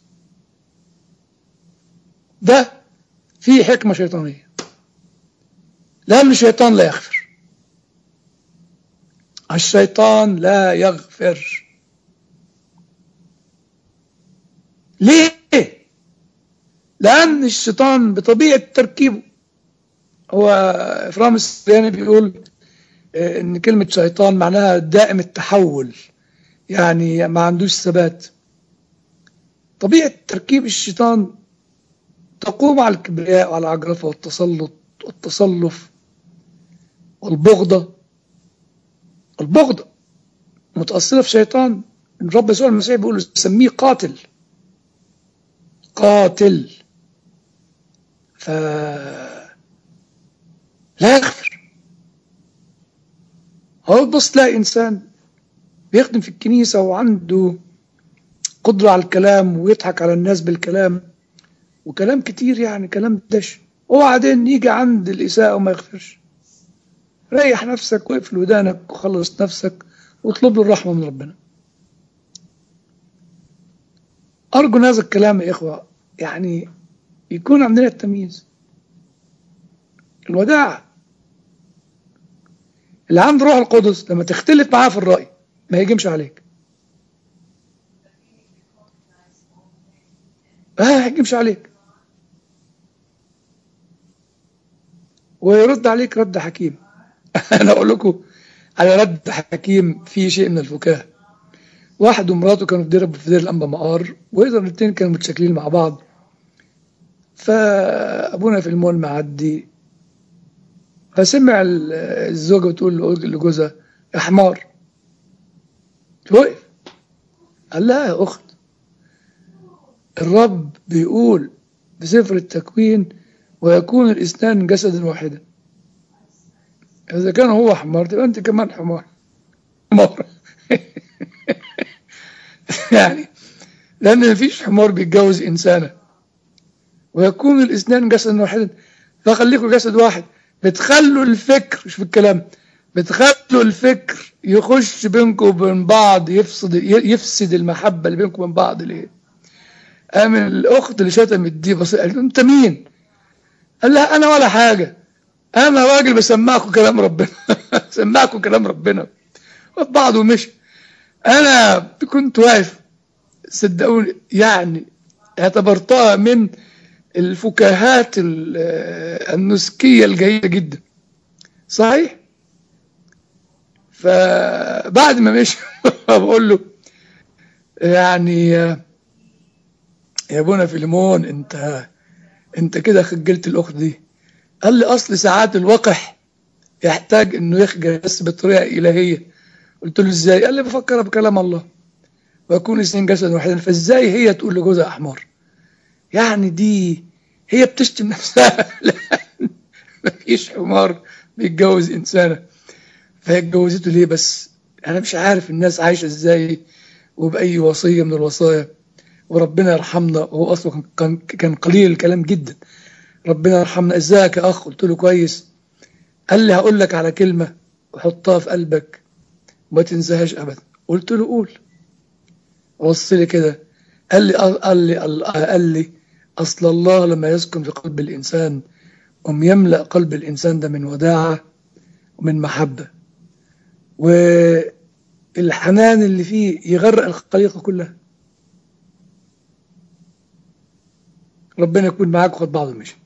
ده فيه حكمة شيطانية لأن الشيطان لا يغفر الشيطان لا يغفر ليه؟ لأن الشيطان بطبيعة تركيبه هو إفرام السرياني بيقول ان كلمة شيطان معناها دائم التحول يعني ما عندوش ثبات طبيعة تركيب الشيطان تقوم على الكبرياء وعلى العجرفة والتسلط والتصلف والبغضة البغضة متأصلة في شيطان الرب يسوع المسيح بيقول سميه قاتل قاتل ف لا يغفر هو بص تلاقي إنسان بيخدم في الكنيسة وعنده قدرة على الكلام ويضحك على الناس بالكلام وكلام كتير يعني كلام دش وبعدين يجي عند الإساءة وما يغفرش ريح نفسك واقفل ودانك وخلص نفسك واطلب له الرحمة من ربنا أرجو هذا الكلام يا إخوة يعني يكون عندنا التمييز الوداع اللي عنده روح القدس لما تختلف معاه في الرأي ما يهجمش عليك ما يهجمش عليك ويرد عليك رد حكيم انا اقول لكم على رد حكيم في شيء من الفكاهه واحد ومراته كانوا في دير في دير الانبا مقار واذا الاثنين كانوا متشكلين مع بعض فابونا في المول معدي فسمع الزوجة بتقول لجوزها يا حمار وقف قال لها يا أخت الرب بيقول في سفر التكوين ويكون الإثنان جسدا واحدا إذا كان هو حمار تبقى أنت كمان حمار حمار يعني لأن مفيش حمار بيتجوز إنسانة ويكون الإثنان جسدا واحدا فخليكم جسد واحد بتخلوا الفكر مش في الكلام بتخلوا الفكر يخش بينكم وبين بعض يفسد يفسد المحبة اللي بينكم وبين بعض ليه؟ قام الأخت اللي شتمت دي بص قالت أنت مين؟ قال لها أنا ولا حاجة أنا راجل بسمعكم كلام ربنا سمعكم كلام ربنا بعض ومشي أنا كنت واقف صدقوني يعني اعتبرتها من الفكاهات النسكية الجيدة جدا صحيح فبعد ما مشي بقول له يعني يا ابونا فيليمون انت انت كده خجلت الاخت دي قال لي اصل ساعات الوقح يحتاج انه يخجل بس بطريقه الهيه قلت له ازاي قال لي بفكر بكلام الله ويكون اثنين جسد واحدا فازاي هي تقول لجوزها احمر يعني دي هي بتشتم نفسها مفيش حمار بيتجوز انسانه فهي اتجوزته ليه بس انا مش عارف الناس عايشه ازاي وباي وصيه من الوصايا وربنا يرحمنا هو اصلا كان كان قليل الكلام جدا ربنا يرحمنا ازيك يا اخ قلت له كويس قال لي هقول لك على كلمه وحطها في قلبك وما تنساهاش ابدا قلت له قول بص لي كده قال لي قال لي قال لي اصل الله لما يسكن في قلب الانسان قم يملا قلب الانسان ده من وداعه ومن محبه والحنان اللي فيه يغرق الخليقه كلها ربنا يكون معاك وخد بعض مشي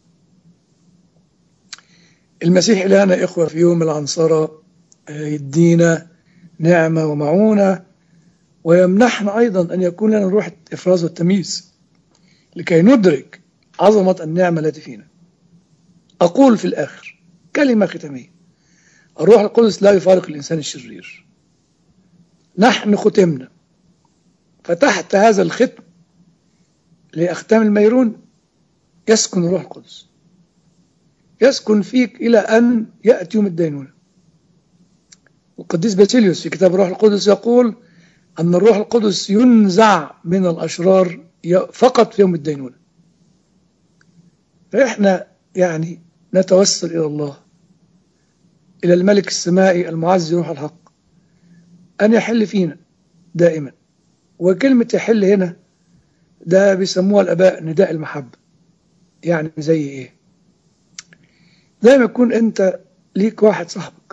المسيح إلهنا إخوة في يوم العنصرة يدينا نعمة ومعونة ويمنحنا أيضا أن يكون لنا روح إفراز والتمييز لكي ندرك عظمة النعمة التي فينا أقول في الآخر كلمة ختامية الروح القدس لا يفارق الإنسان الشرير نحن ختمنا فتحت هذا الختم لأختام الميرون يسكن الروح القدس يسكن فيك إلى أن يأتي يوم الدينونة والقديس باسيليوس في كتاب الروح القدس يقول أن الروح القدس ينزع من الأشرار فقط في يوم الدينونة فإحنا يعني نتوسل إلى الله إلى الملك السمائي المعز روح الحق أن يحل فينا دائما وكلمة يحل هنا ده بيسموها الآباء نداء المحبة يعني زي إيه زي ما يكون أنت ليك واحد صاحبك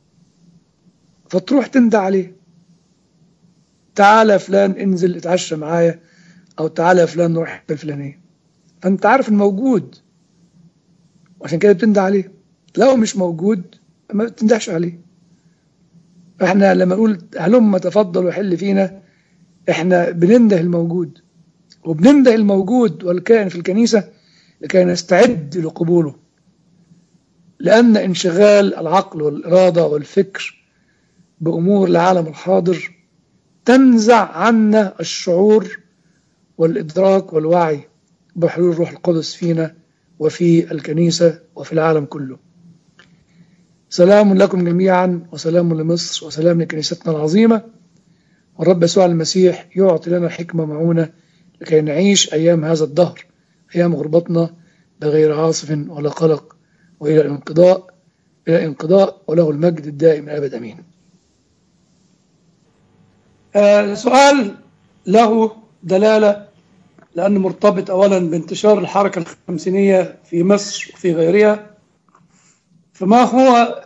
فتروح تندى عليه تعالى يا فلان انزل اتعشى معايا أو تعالى يا فلان نروح الفلانية فأنت عارف الموجود وعشان كده بتندى عليه لو مش موجود ما بتندهش عليه احنا لما نقول هلم تفضل وحل فينا احنا بننده الموجود وبننده الموجود والكائن في الكنيسة لكي نستعد لقبوله لأن انشغال العقل والإرادة والفكر بأمور العالم الحاضر تنزع عنا الشعور والإدراك والوعي بحلول الروح القدس فينا وفي الكنيسة وفي العالم كله سلام لكم جميعا وسلام لمصر وسلام لكنيستنا العظيمة والرب يسوع المسيح يعطي لنا حكمة معونة لكي نعيش أيام هذا الدهر أيام غربتنا بغير عاصف ولا قلق وإلى الانقضاء إلى الانقضاء وله المجد الدائم أبد أمين آه سؤال له دلالة لأنه مرتبط أولا بانتشار الحركة الخمسينية في مصر وفي غيرها فما هو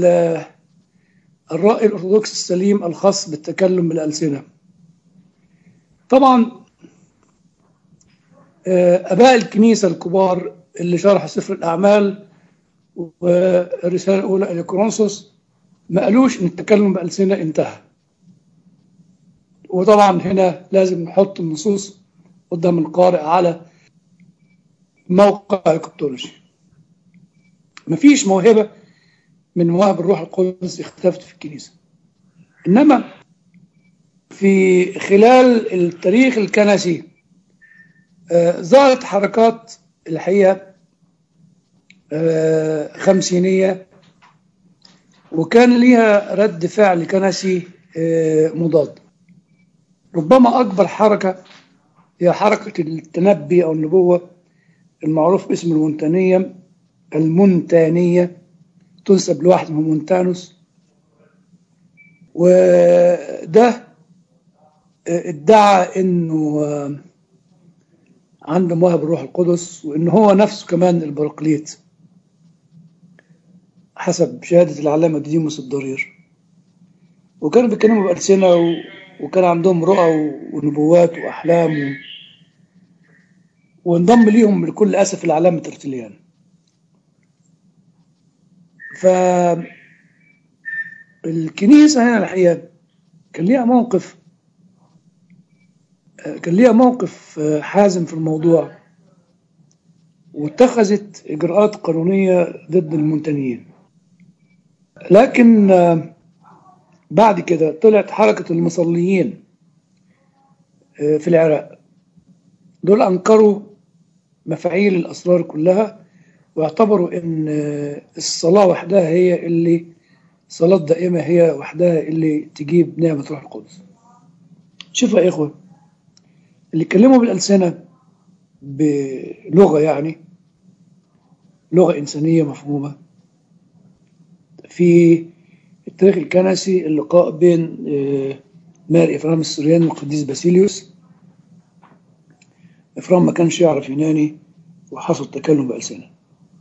الرأي الأرثوذكسي السليم الخاص بالتكلم بالألسنة طبعا أباء الكنيسة الكبار اللي شرحوا سفر الأعمال والرسالة الأولى إلى كورنثوس ما قالوش إن التكلم بألسنة انتهى وطبعا هنا لازم نحط النصوص قدام القارئ على موقع الكتولوجي مفيش موهبة من مواهب الروح القدس اختفت في الكنيسة إنما في خلال التاريخ الكنسي آه ظهرت حركات الحقيقة آه خمسينية وكان ليها رد فعل كنسي آه مضاد ربما أكبر حركة هي حركة التنبي أو النبوة المعروف باسم المونتانية المونتانية تنسب لواحد اسمه مونتانوس وده ادعى انه عنده مواهب الروح القدس وان هو نفسه كمان البراقليط حسب شهادة العلامة ديموس الضرير وكانوا بيتكلموا بألسنة و... وكان عندهم رؤى ونبوات وأحلام و... وانضم ليهم بكل أسف العلامة ترتليان فالكنيسة هنا الحقيقة كان ليها موقف كان ليها موقف حازم في الموضوع واتخذت إجراءات قانونية ضد المنتنيين لكن آه، بعد كده طلعت حركة المصليين آه، في العراق دول أنكروا مفاعيل الأسرار كلها واعتبروا أن آه، الصلاة وحدها هي اللي صلاة دائمة هي وحدها اللي تجيب نعمة روح القدس شوفوا يا إخوة اللي يتكلموا بالألسنة بلغة يعني لغة إنسانية مفهومة في التاريخ الكنسي اللقاء بين آه، مار إفرام السورياني والقديس باسيليوس إفرام ما كانش يعرف يوناني وحصل تكلم بألسنة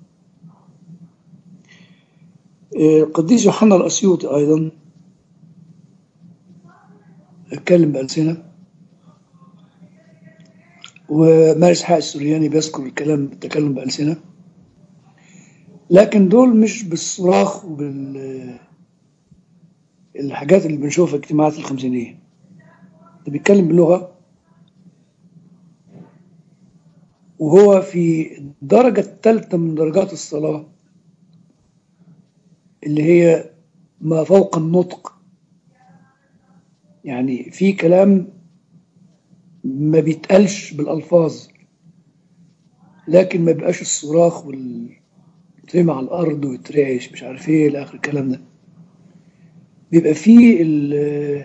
آه، القديس يوحنا الأسيوطي أيضا اتكلم بألسنة ومار إسحاق السورياني بيذكر الكلام التكلم بألسنة لكن دول مش بالصراخ وبال الحاجات اللي بنشوفها في اجتماعات الخمسينية ده بيتكلم بلغة وهو في الدرجة الثالثة من درجات الصلاة اللي هي ما فوق النطق يعني في كلام ما بيتقالش بالألفاظ لكن ما بيبقاش الصراخ والترمي على الأرض ويترعش مش عارف ايه لآخر الكلام ده بيبقى فيه ال-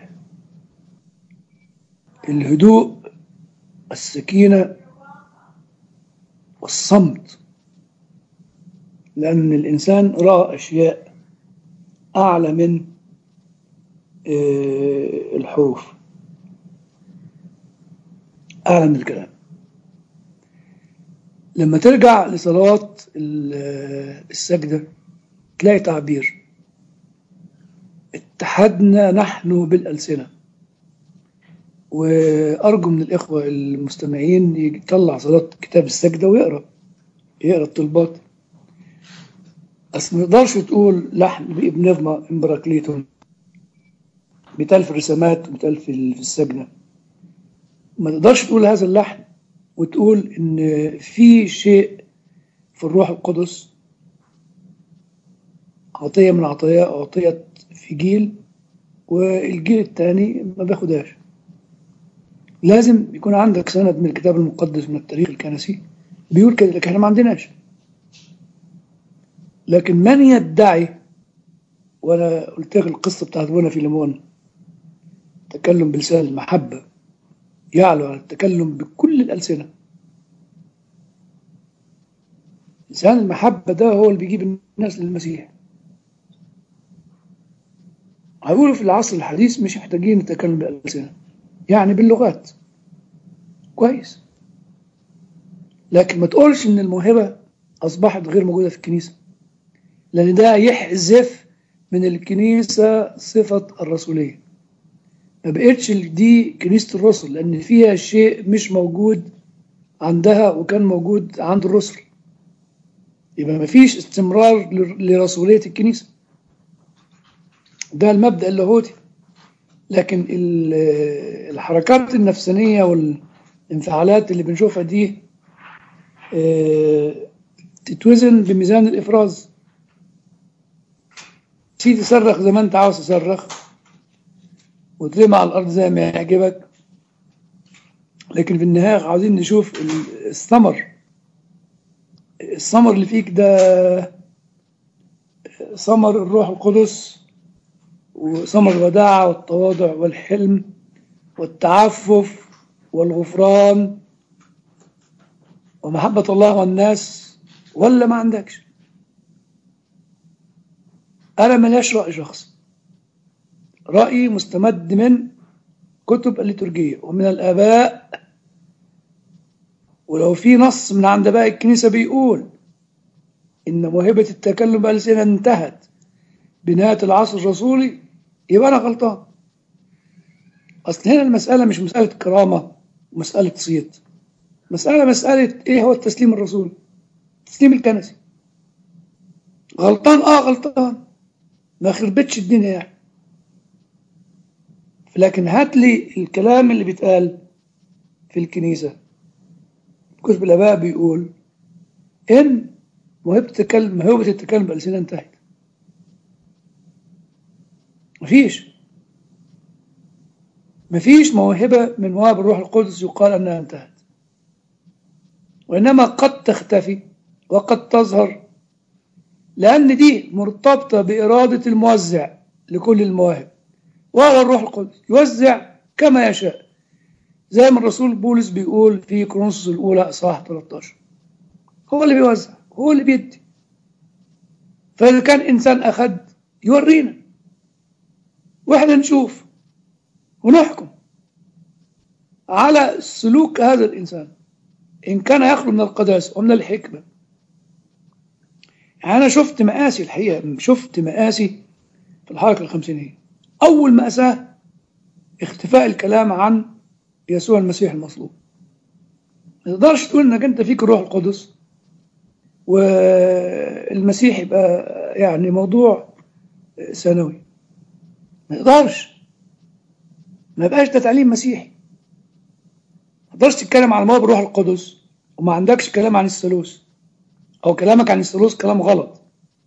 الهدوء السكينة والصمت لأن الإنسان رأى أشياء أعلى من آه، الحروف أعلى من الكلام لما ترجع لصلوات ال- السجدة تلاقي تعبير اتحدنا نحن بالألسنة وأرجو من الإخوة المستمعين يطلع صلاة كتاب السجدة ويقرأ يقرأ الطلبات أصل ما تقدرش تقول لحن بابن نظمة امبراكليتون بيتقال في الرسامات وبيتقال في ال- في السجنة ما تقدرش تقول هذا اللحن وتقول إن في شيء في الروح القدس عطية من عطايا أعطيت في جيل والجيل الثاني ما بياخدهاش لازم يكون عندك سند من الكتاب المقدس من التاريخ الكنسي بيقول كده لكن احنا ما عندناش لكن من يدعي وانا قلت لك القصه بتاعت بونا في ليمون تكلم بلسان المحبه يعلو على التكلم بكل الالسنه لسان المحبه ده هو اللي بيجيب الناس للمسيح هيقولوا في العصر الحديث مش محتاجين نتكلم بالالسنه يعني باللغات كويس لكن ما تقولش ان الموهبه اصبحت غير موجوده في الكنيسه لان ده يحذف من الكنيسه صفه الرسوليه ما بقتش دي كنيسه الرسل لان فيها شيء مش موجود عندها وكان موجود عند الرسل يبقى ما فيش استمرار ل- لرسوليه الكنيسه ده المبدا اللاهوتي لكن ال- الحركات النفسانيه والانفعالات اللي بنشوفها دي آه، تتوزن بميزان الافراز سيدي صرخ زي ما انت عاوز تصرخ وترمي على الارض زي ما يعجبك لكن في النهايه عاوزين نشوف ال- الثمر الثمر اللي فيك ده ثمر الروح القدس وثمر الوداعة والتواضع والحلم والتعفف والغفران ومحبة الله والناس ولا ما عندكش أنا ملاش رأي شخصي رأيي مستمد من كتب الليتورجية ومن الآباء ولو في نص من عند باقي الكنيسة بيقول إن موهبة التكلم بألسنة انتهت بنهاية العصر الرسولي يبقى أنا غلطان أصل هنا المسألة مش مسألة كرامة ومسألة صيت مسألة مسألة إيه هو التسليم الرسولي التسليم الكنسي غلطان آه غلطان ما خربتش الدنيا يعني لكن هات لي الكلام اللي بيتقال في الكنيسة كتب الآباء بيقول إن موهبة التكلم موهبة التكلم بألسنة انتهت مفيش مفيش موهبة من مواهب الروح القدس يقال أنها انتهت وإنما قد تختفي وقد تظهر لأن دي مرتبطة بإرادة الموزع لكل المواهب وهو الروح القدس يوزع كما يشاء زي ما الرسول بولس بيقول في كورنثوس الأولى إصحاح 13 هو اللي بيوزع هو اللي بيدي فإذا كان إنسان أخد يورينا وإحنا نشوف ونحكم على سلوك هذا الإنسان إن كان يخلو من القداسة ومن الحكمة يعني أنا شفت مآسي الحقيقة شفت مآسي في الحركة الخمسينية أول مأساة اختفاء الكلام عن يسوع المسيح المصلوب ما تقدرش تقول انك انت فيك الروح القدس والمسيح يبقى يعني موضوع ثانوي ما تقدرش ما يبقاش ده تعليم مسيحي ما تقدرش تتكلم عن موضوع الروح القدس وما عندكش كلام عن الثالوث او كلامك عن الثالوث كلام غلط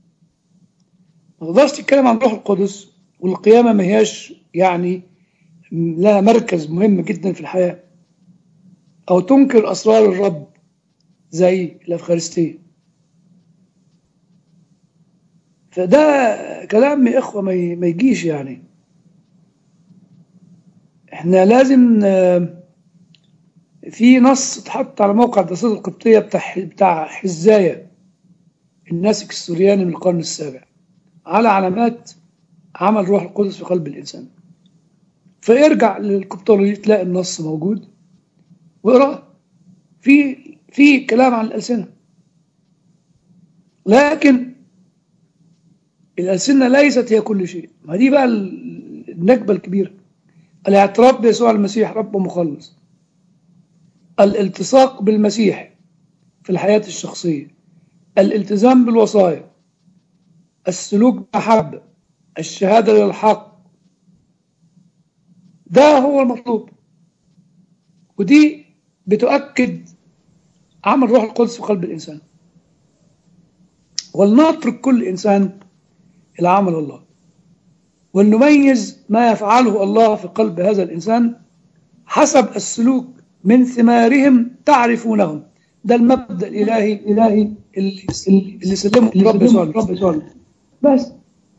ما تقدرش تتكلم عن الروح القدس والقيامه ما هياش يعني لها مركز مهم جدا في الحياه او تنكر اسرار الرب زي الافخارستيه فده كلام يا اخوه ما ما يجيش يعني احنا لازم في نص اتحط على موقع الدراسات القبطيه بتاع بتاع حزايه الناسك السورياني من القرن السابع على علامات عمل روح القدس في قلب الانسان فيرجع للقبطولوجي تلاقي النص موجود واقراه في في كلام عن الالسنه لكن الالسنه ليست هي كل شيء ما دي بقى النكبه الكبيره الاعتراف بيسوع المسيح رب ومخلص الالتصاق بالمسيح في الحياه الشخصيه الالتزام بالوصايا السلوك بمحبه الشهاده للحق ده هو المطلوب ودي بتؤكد عمل روح القدس في قلب الإنسان ولنترك كل إنسان إلى عمل الله ولنميز ما يفعله الله في قلب هذا الإنسان حسب السلوك من ثمارهم تعرفونهم ده المبدأ الإلهي الإلهي اللي, اللي سلمه الرب يسوع بس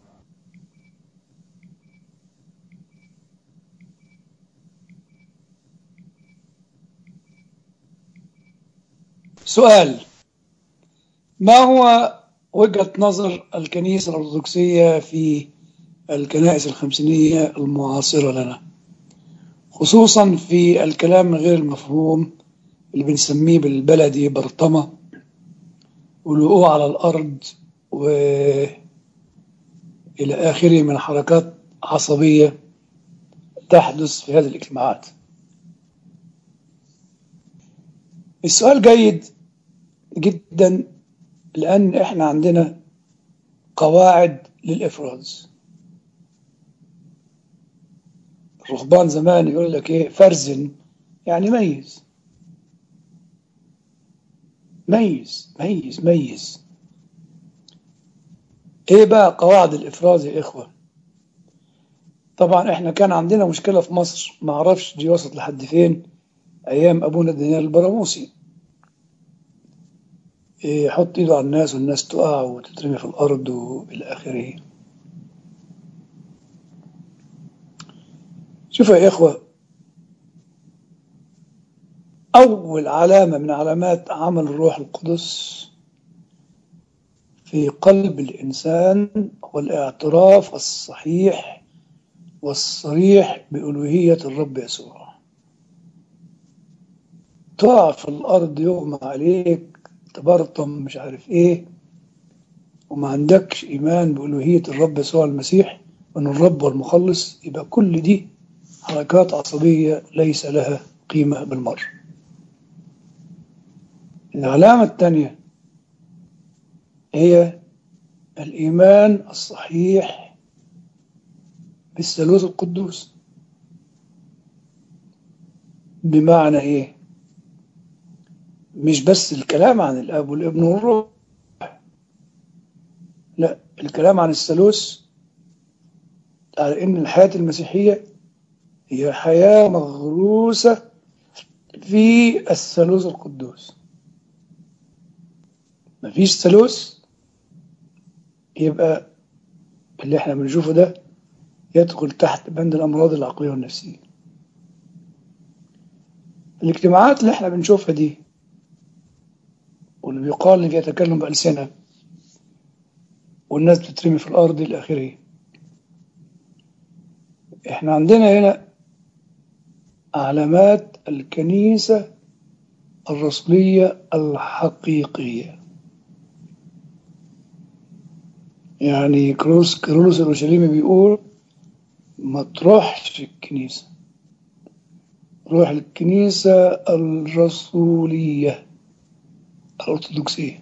سؤال ما هو وجهة نظر الكنيسة الأرثوذكسية في الكنائس الخمسينية المعاصرة لنا خصوصا في الكلام غير المفهوم اللي بنسميه بالبلدي برطمة والوقوع على الأرض وإلى آخره من حركات عصبية تحدث في هذه الاجتماعات السؤال جيد جدا لأن إحنا عندنا قواعد للإفراز الرهبان زمان يقول لك إيه فرزن يعني ميز ميز ميز ميز إيه بقى قواعد الإفراز يا إخوة طبعا إحنا كان عندنا مشكلة في مصر ما أعرفش دي وصلت لحد فين أيام أبونا دانيال البراموسي يحط ايده على الناس والناس تقع وتترمي في الارض والى اخره شوفوا يا اخوه اول علامه من علامات عمل الروح القدس في قلب الانسان هو الاعتراف الصحيح والصريح بالوهيه الرب يسوع تقع في الارض يغمى عليك تبرطم مش عارف ايه وما عندكش ايمان بالوهيه الرب يسوع المسيح وان الرب والمخلص يبقى كل دي حركات عصبيه ليس لها قيمه بالمره العلامه الثانيه هي الايمان الصحيح بالثالوث القدوس بمعنى ايه مش بس الكلام عن الاب والابن والروح لا الكلام عن الثالوث على إن الحياة المسيحية هي حياة مغروسة في الثالوث القدوس مفيش ثالوث يبقى اللي احنا بنشوفه ده يدخل تحت بند الأمراض العقلية والنفسية الاجتماعات اللي احنا بنشوفها دي واللي بيقال اللي بيتكلم بألسنة والناس بتترمي في الأرض إلى آخره احنا عندنا هنا علامات الكنيسة الرسولية الحقيقية يعني كروس كرولوس الأورشليمي بيقول ما تروحش الكنيسة روح الكنيسة الرسولية الأرثوذكسية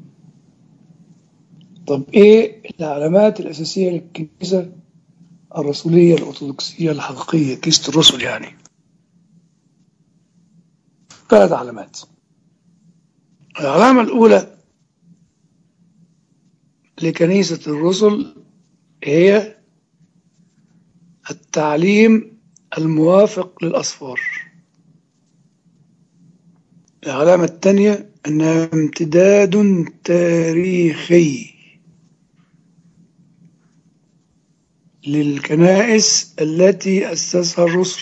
طب إيه العلامات الأساسية للكنيسة الرسولية الأرثوذكسية الحقيقية كنيسة الرسل يعني ثلاث علامات العلامة الأولى لكنيسة الرسل هي التعليم الموافق للأصفار العلامة الثانية أنها امتداد تاريخي للكنائس التي أسسها الرسل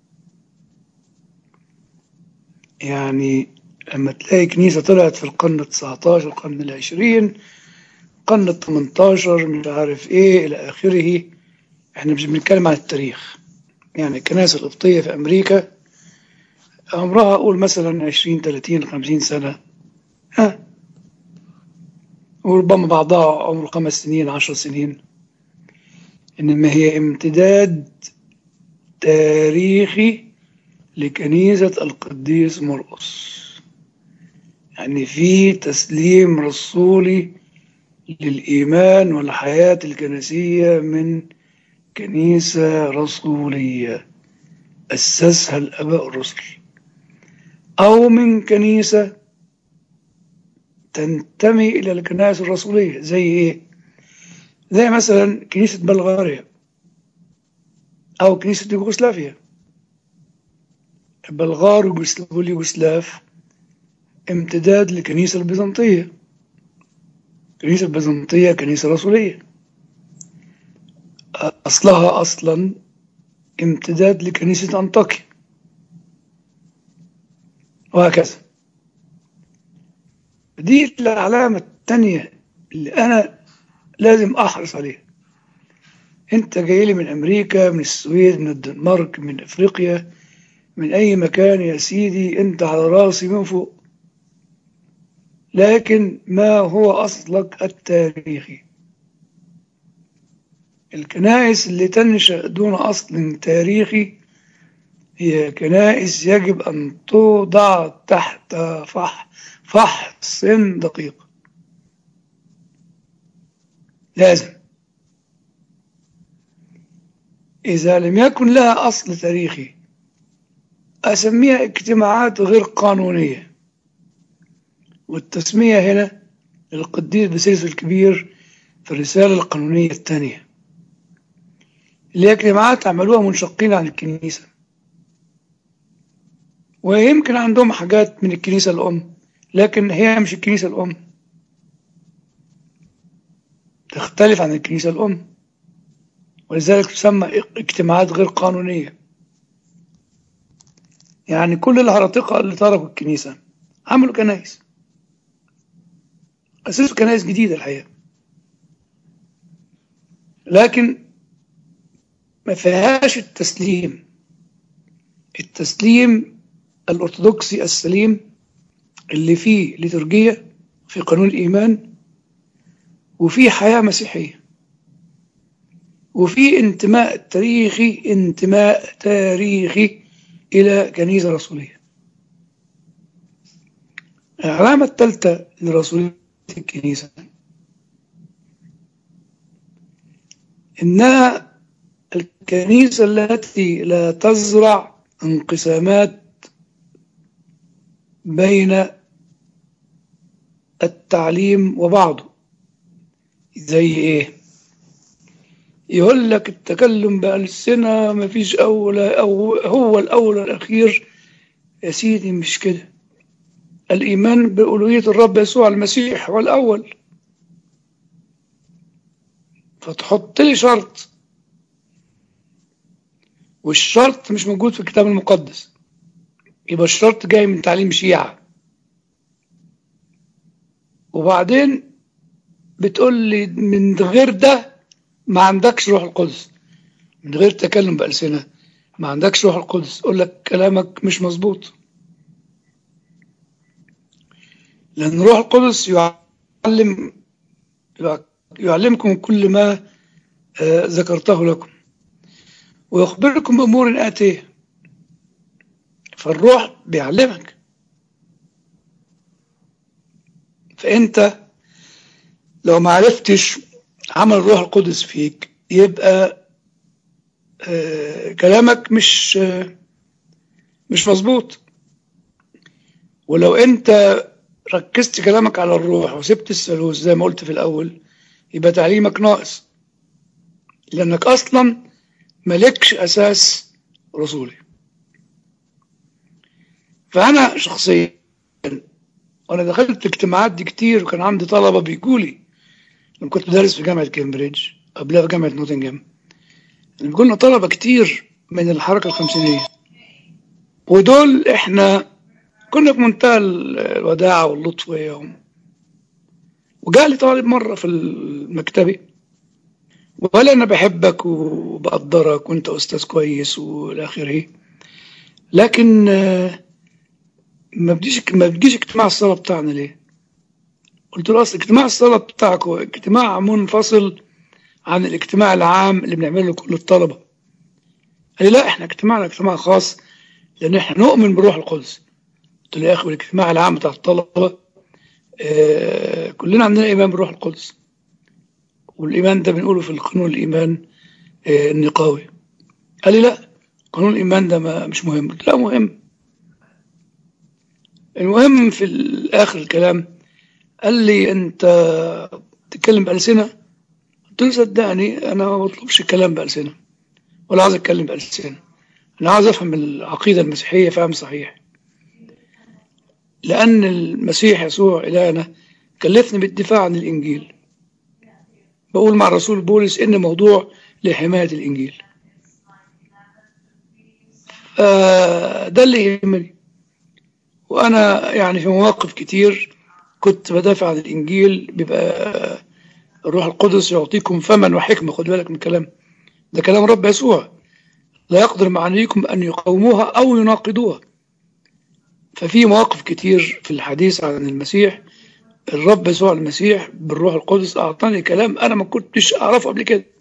يعني لما تلاقي كنيسة طلعت في القرن التسعتاشر القرن العشرين القرن التمنتاشر مش عارف ايه إلى آخره احنا مش بنتكلم عن التاريخ يعني الكنائس القبطية في أمريكا عمرها أقول مثلا عشرين تلاتين خمسين سنة ها وربما بعضها عمره خمس سنين عشر سنين إنما هي امتداد تاريخي لكنيسة القديس مرقس يعني في تسليم رسولي للإيمان والحياة الكنسية من كنيسة رسولية أسسها الآباء الرسل أو من كنيسة تنتمي إلى الكنائس الرسولية زي إيه؟ زي مثلا كنيسة بلغاريا أو كنيسة يوغوسلافيا بلغار واليوغوسلاف امتداد للكنيسة البيزنطية الكنيسة البيزنطية كنيسة رسولية أصلها أصلا امتداد لكنيسة أنطاكيا وهكذا دي العلامة الثانية اللي أنا لازم أحرص عليها أنت جاي لي من أمريكا من السويد من الدنمارك من أفريقيا من أي مكان يا سيدي أنت على راسي من فوق لكن ما هو أصلك التاريخي الكنائس اللي تنشأ دون أصل تاريخي هي كنائس يجب أن توضع تحت فح فحص دقيق لازم إذا لم يكن لها أصل تاريخي أسميها اجتماعات غير قانونية والتسمية هنا للقديس بسيس الكبير في الرسالة القانونية الثانية اللي هي اجتماعات عملوها منشقين عن الكنيسة ويمكن عندهم حاجات من الكنيسة الأم لكن هي مش الكنيسة الأم تختلف عن الكنيسة الأم ولذلك تسمى اجتماعات غير قانونية يعني كل الهرطقة اللي تركوا الكنيسة عملوا كنائس أسسوا كنائس جديدة الحقيقة لكن ما فيهاش التسليم التسليم الأرثوذكسي السليم اللي فيه ليتورجية في قانون الإيمان وفي حياة مسيحية وفي انتماء تاريخي انتماء تاريخي إلى كنيسة رسولية العلامة الثالثة لرسولية الكنيسة إنها الكنيسة التي لا تزرع انقسامات بين التعليم وبعضه زي ايه يقول لك التكلم بألسنة مفيش أول أو هو الأول والأخير يا سيدي مش كده الإيمان بألوهية الرب يسوع المسيح هو الأول فتحط لي شرط والشرط مش موجود في الكتاب المقدس يبقى الشرط جاي من تعليم شيعة وبعدين بتقول لي من غير ده ما عندكش روح القدس من غير تكلم بألسنة ما عندكش روح القدس اقول لك كلامك مش مظبوط لأن روح القدس يعلم يعلمكم كل ما آه، ذكرته لكم ويخبركم بأمور آتية فالروح بيعلمك فأنت لو ما عرفتش عمل الروح القدس فيك يبقى آه، كلامك مش آه، مش مظبوط ولو انت ركزت كلامك على الروح وسبت الثالوث زي ما قلت في الأول يبقى تعليمك ناقص لأنك أصلا مالكش أساس رسولي فأنا شخصيا وأنا دخلت الاجتماعات دي كتير وكان عندي طلبة بيجولي لما كنت بدرس في جامعة كامبريدج قبلها في جامعة نوتنجهام بيقولنا طلبة كتير من الحركة الخمسينية ودول احنا كنا في منتهى الوداعة واللطف وياهم وجاء لي طالب مرة في المكتبي وقال أنا بحبك وبقدرك وأنت أستاذ كويس والى اخره لكن آه، ما بديش ما بتجيش اجتماع الصلاة بتاعنا ليه؟ قلت له أصل اجتماع الصلاة بتاعك هو اجتماع منفصل عن الاجتماع العام اللي بنعمله لكل الطلبة قال لي لا احنا اجتماعنا اجتماع خاص لأن احنا نؤمن بروح القدس قلت له يا أخي والاجتماع العام بتاع الطلبة آه كلنا عندنا إيمان بروح القدس والإيمان ده بنقوله في القانون الإيمان آه النقاوي قال لي لا قانون الإيمان ده ما مش مهم قلت لا مهم المهم في آخر الكلام قال لي أنت تتكلم بألسنة قلت له صدقني أنا ما بطلبش الكلام بألسنة ولا عايز أتكلم بألسنة أنا عايز أفهم العقيدة المسيحية فهم صحيح لأن المسيح يسوع إلهنا كلفني بالدفاع عن الإنجيل بقول مع الرسول بولس إن موضوع لحماية الإنجيل ده اللي يهمني وأنا يعني في مواقف كتير كنت بدافع عن الإنجيل بيبقى الروح القدس يعطيكم فما وحكمة خد بالك من الكلام ده كلام رب يسوع لا يقدر معانيكم أن يقوموها أو يناقضوها ففي مواقف كتير في الحديث عن المسيح الرب يسوع المسيح بالروح القدس أعطاني كلام أنا ما كنتش أعرفه قبل كده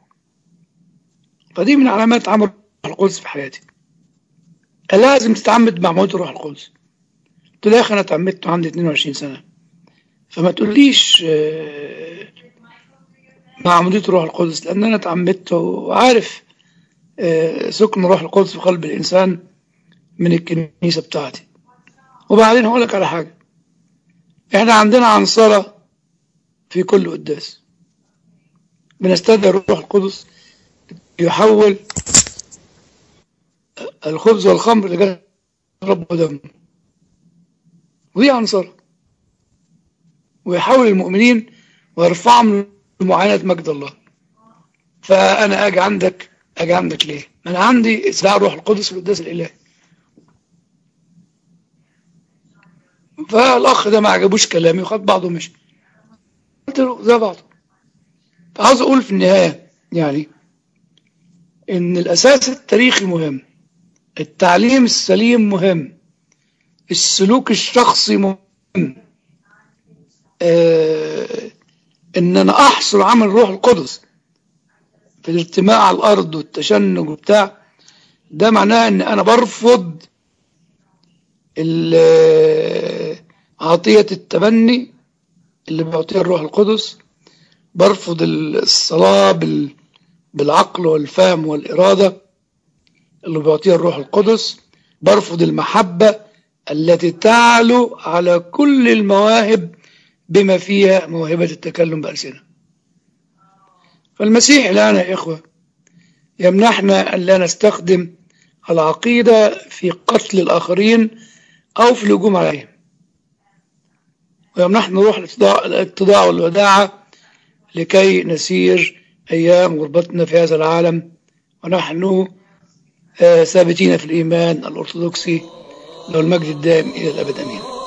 فدي من علامات عمل الروح القدس في حياتي لازم تتعمد معمودية الروح القدس قلت له يا أخي أنا اتعمدت عندي 22 سنة فما تقوليش آه، معمودية الروح القدس لأن أنا اتعمدت وعارف آه، سكن الروح القدس في قلب الإنسان من الكنيسة بتاعتي وبعدين هقول لك على حاجة احنا عندنا عنصرة في كل قداس بنستدعي الروح القدس يحول الخبز والخمر لجسد رب ودم ودي عنصرة ويحول المؤمنين ويرفعهم لمعاينة مجد الله فأنا أجي عندك أجي عندك ليه؟ أنا عندي إسراع الروح القدس في القداس الإلهي فالاخ ده ما عجبوش كلامي وخد بعضه ومشي قلت له زي بعضه فعاوز اقول في النهايه يعني ان الاساس التاريخي مهم التعليم السليم مهم السلوك الشخصي مهم آه ان انا احصل عمل روح القدس في الاجتماع على الارض والتشنج وبتاع ده معناه ان انا برفض عطية التبني اللي بيعطيها الروح القدس برفض الصلاة بالعقل والفهم والإرادة اللي بيعطيها الروح القدس برفض المحبة التي تعلو على كل المواهب بما فيها موهبة التكلم بألسنة فالمسيح الآن يا إخوة يمنحنا أن لا نستخدم العقيدة في قتل الآخرين أو في الهجوم عليهم ويمنحنا روح الاتضاع الاتضاع والوداعة لكي نسير أيام غربتنا في هذا العالم ونحن آه، ثابتين في الإيمان الأرثوذكسي له المجد الدائم إلى الأبد أمين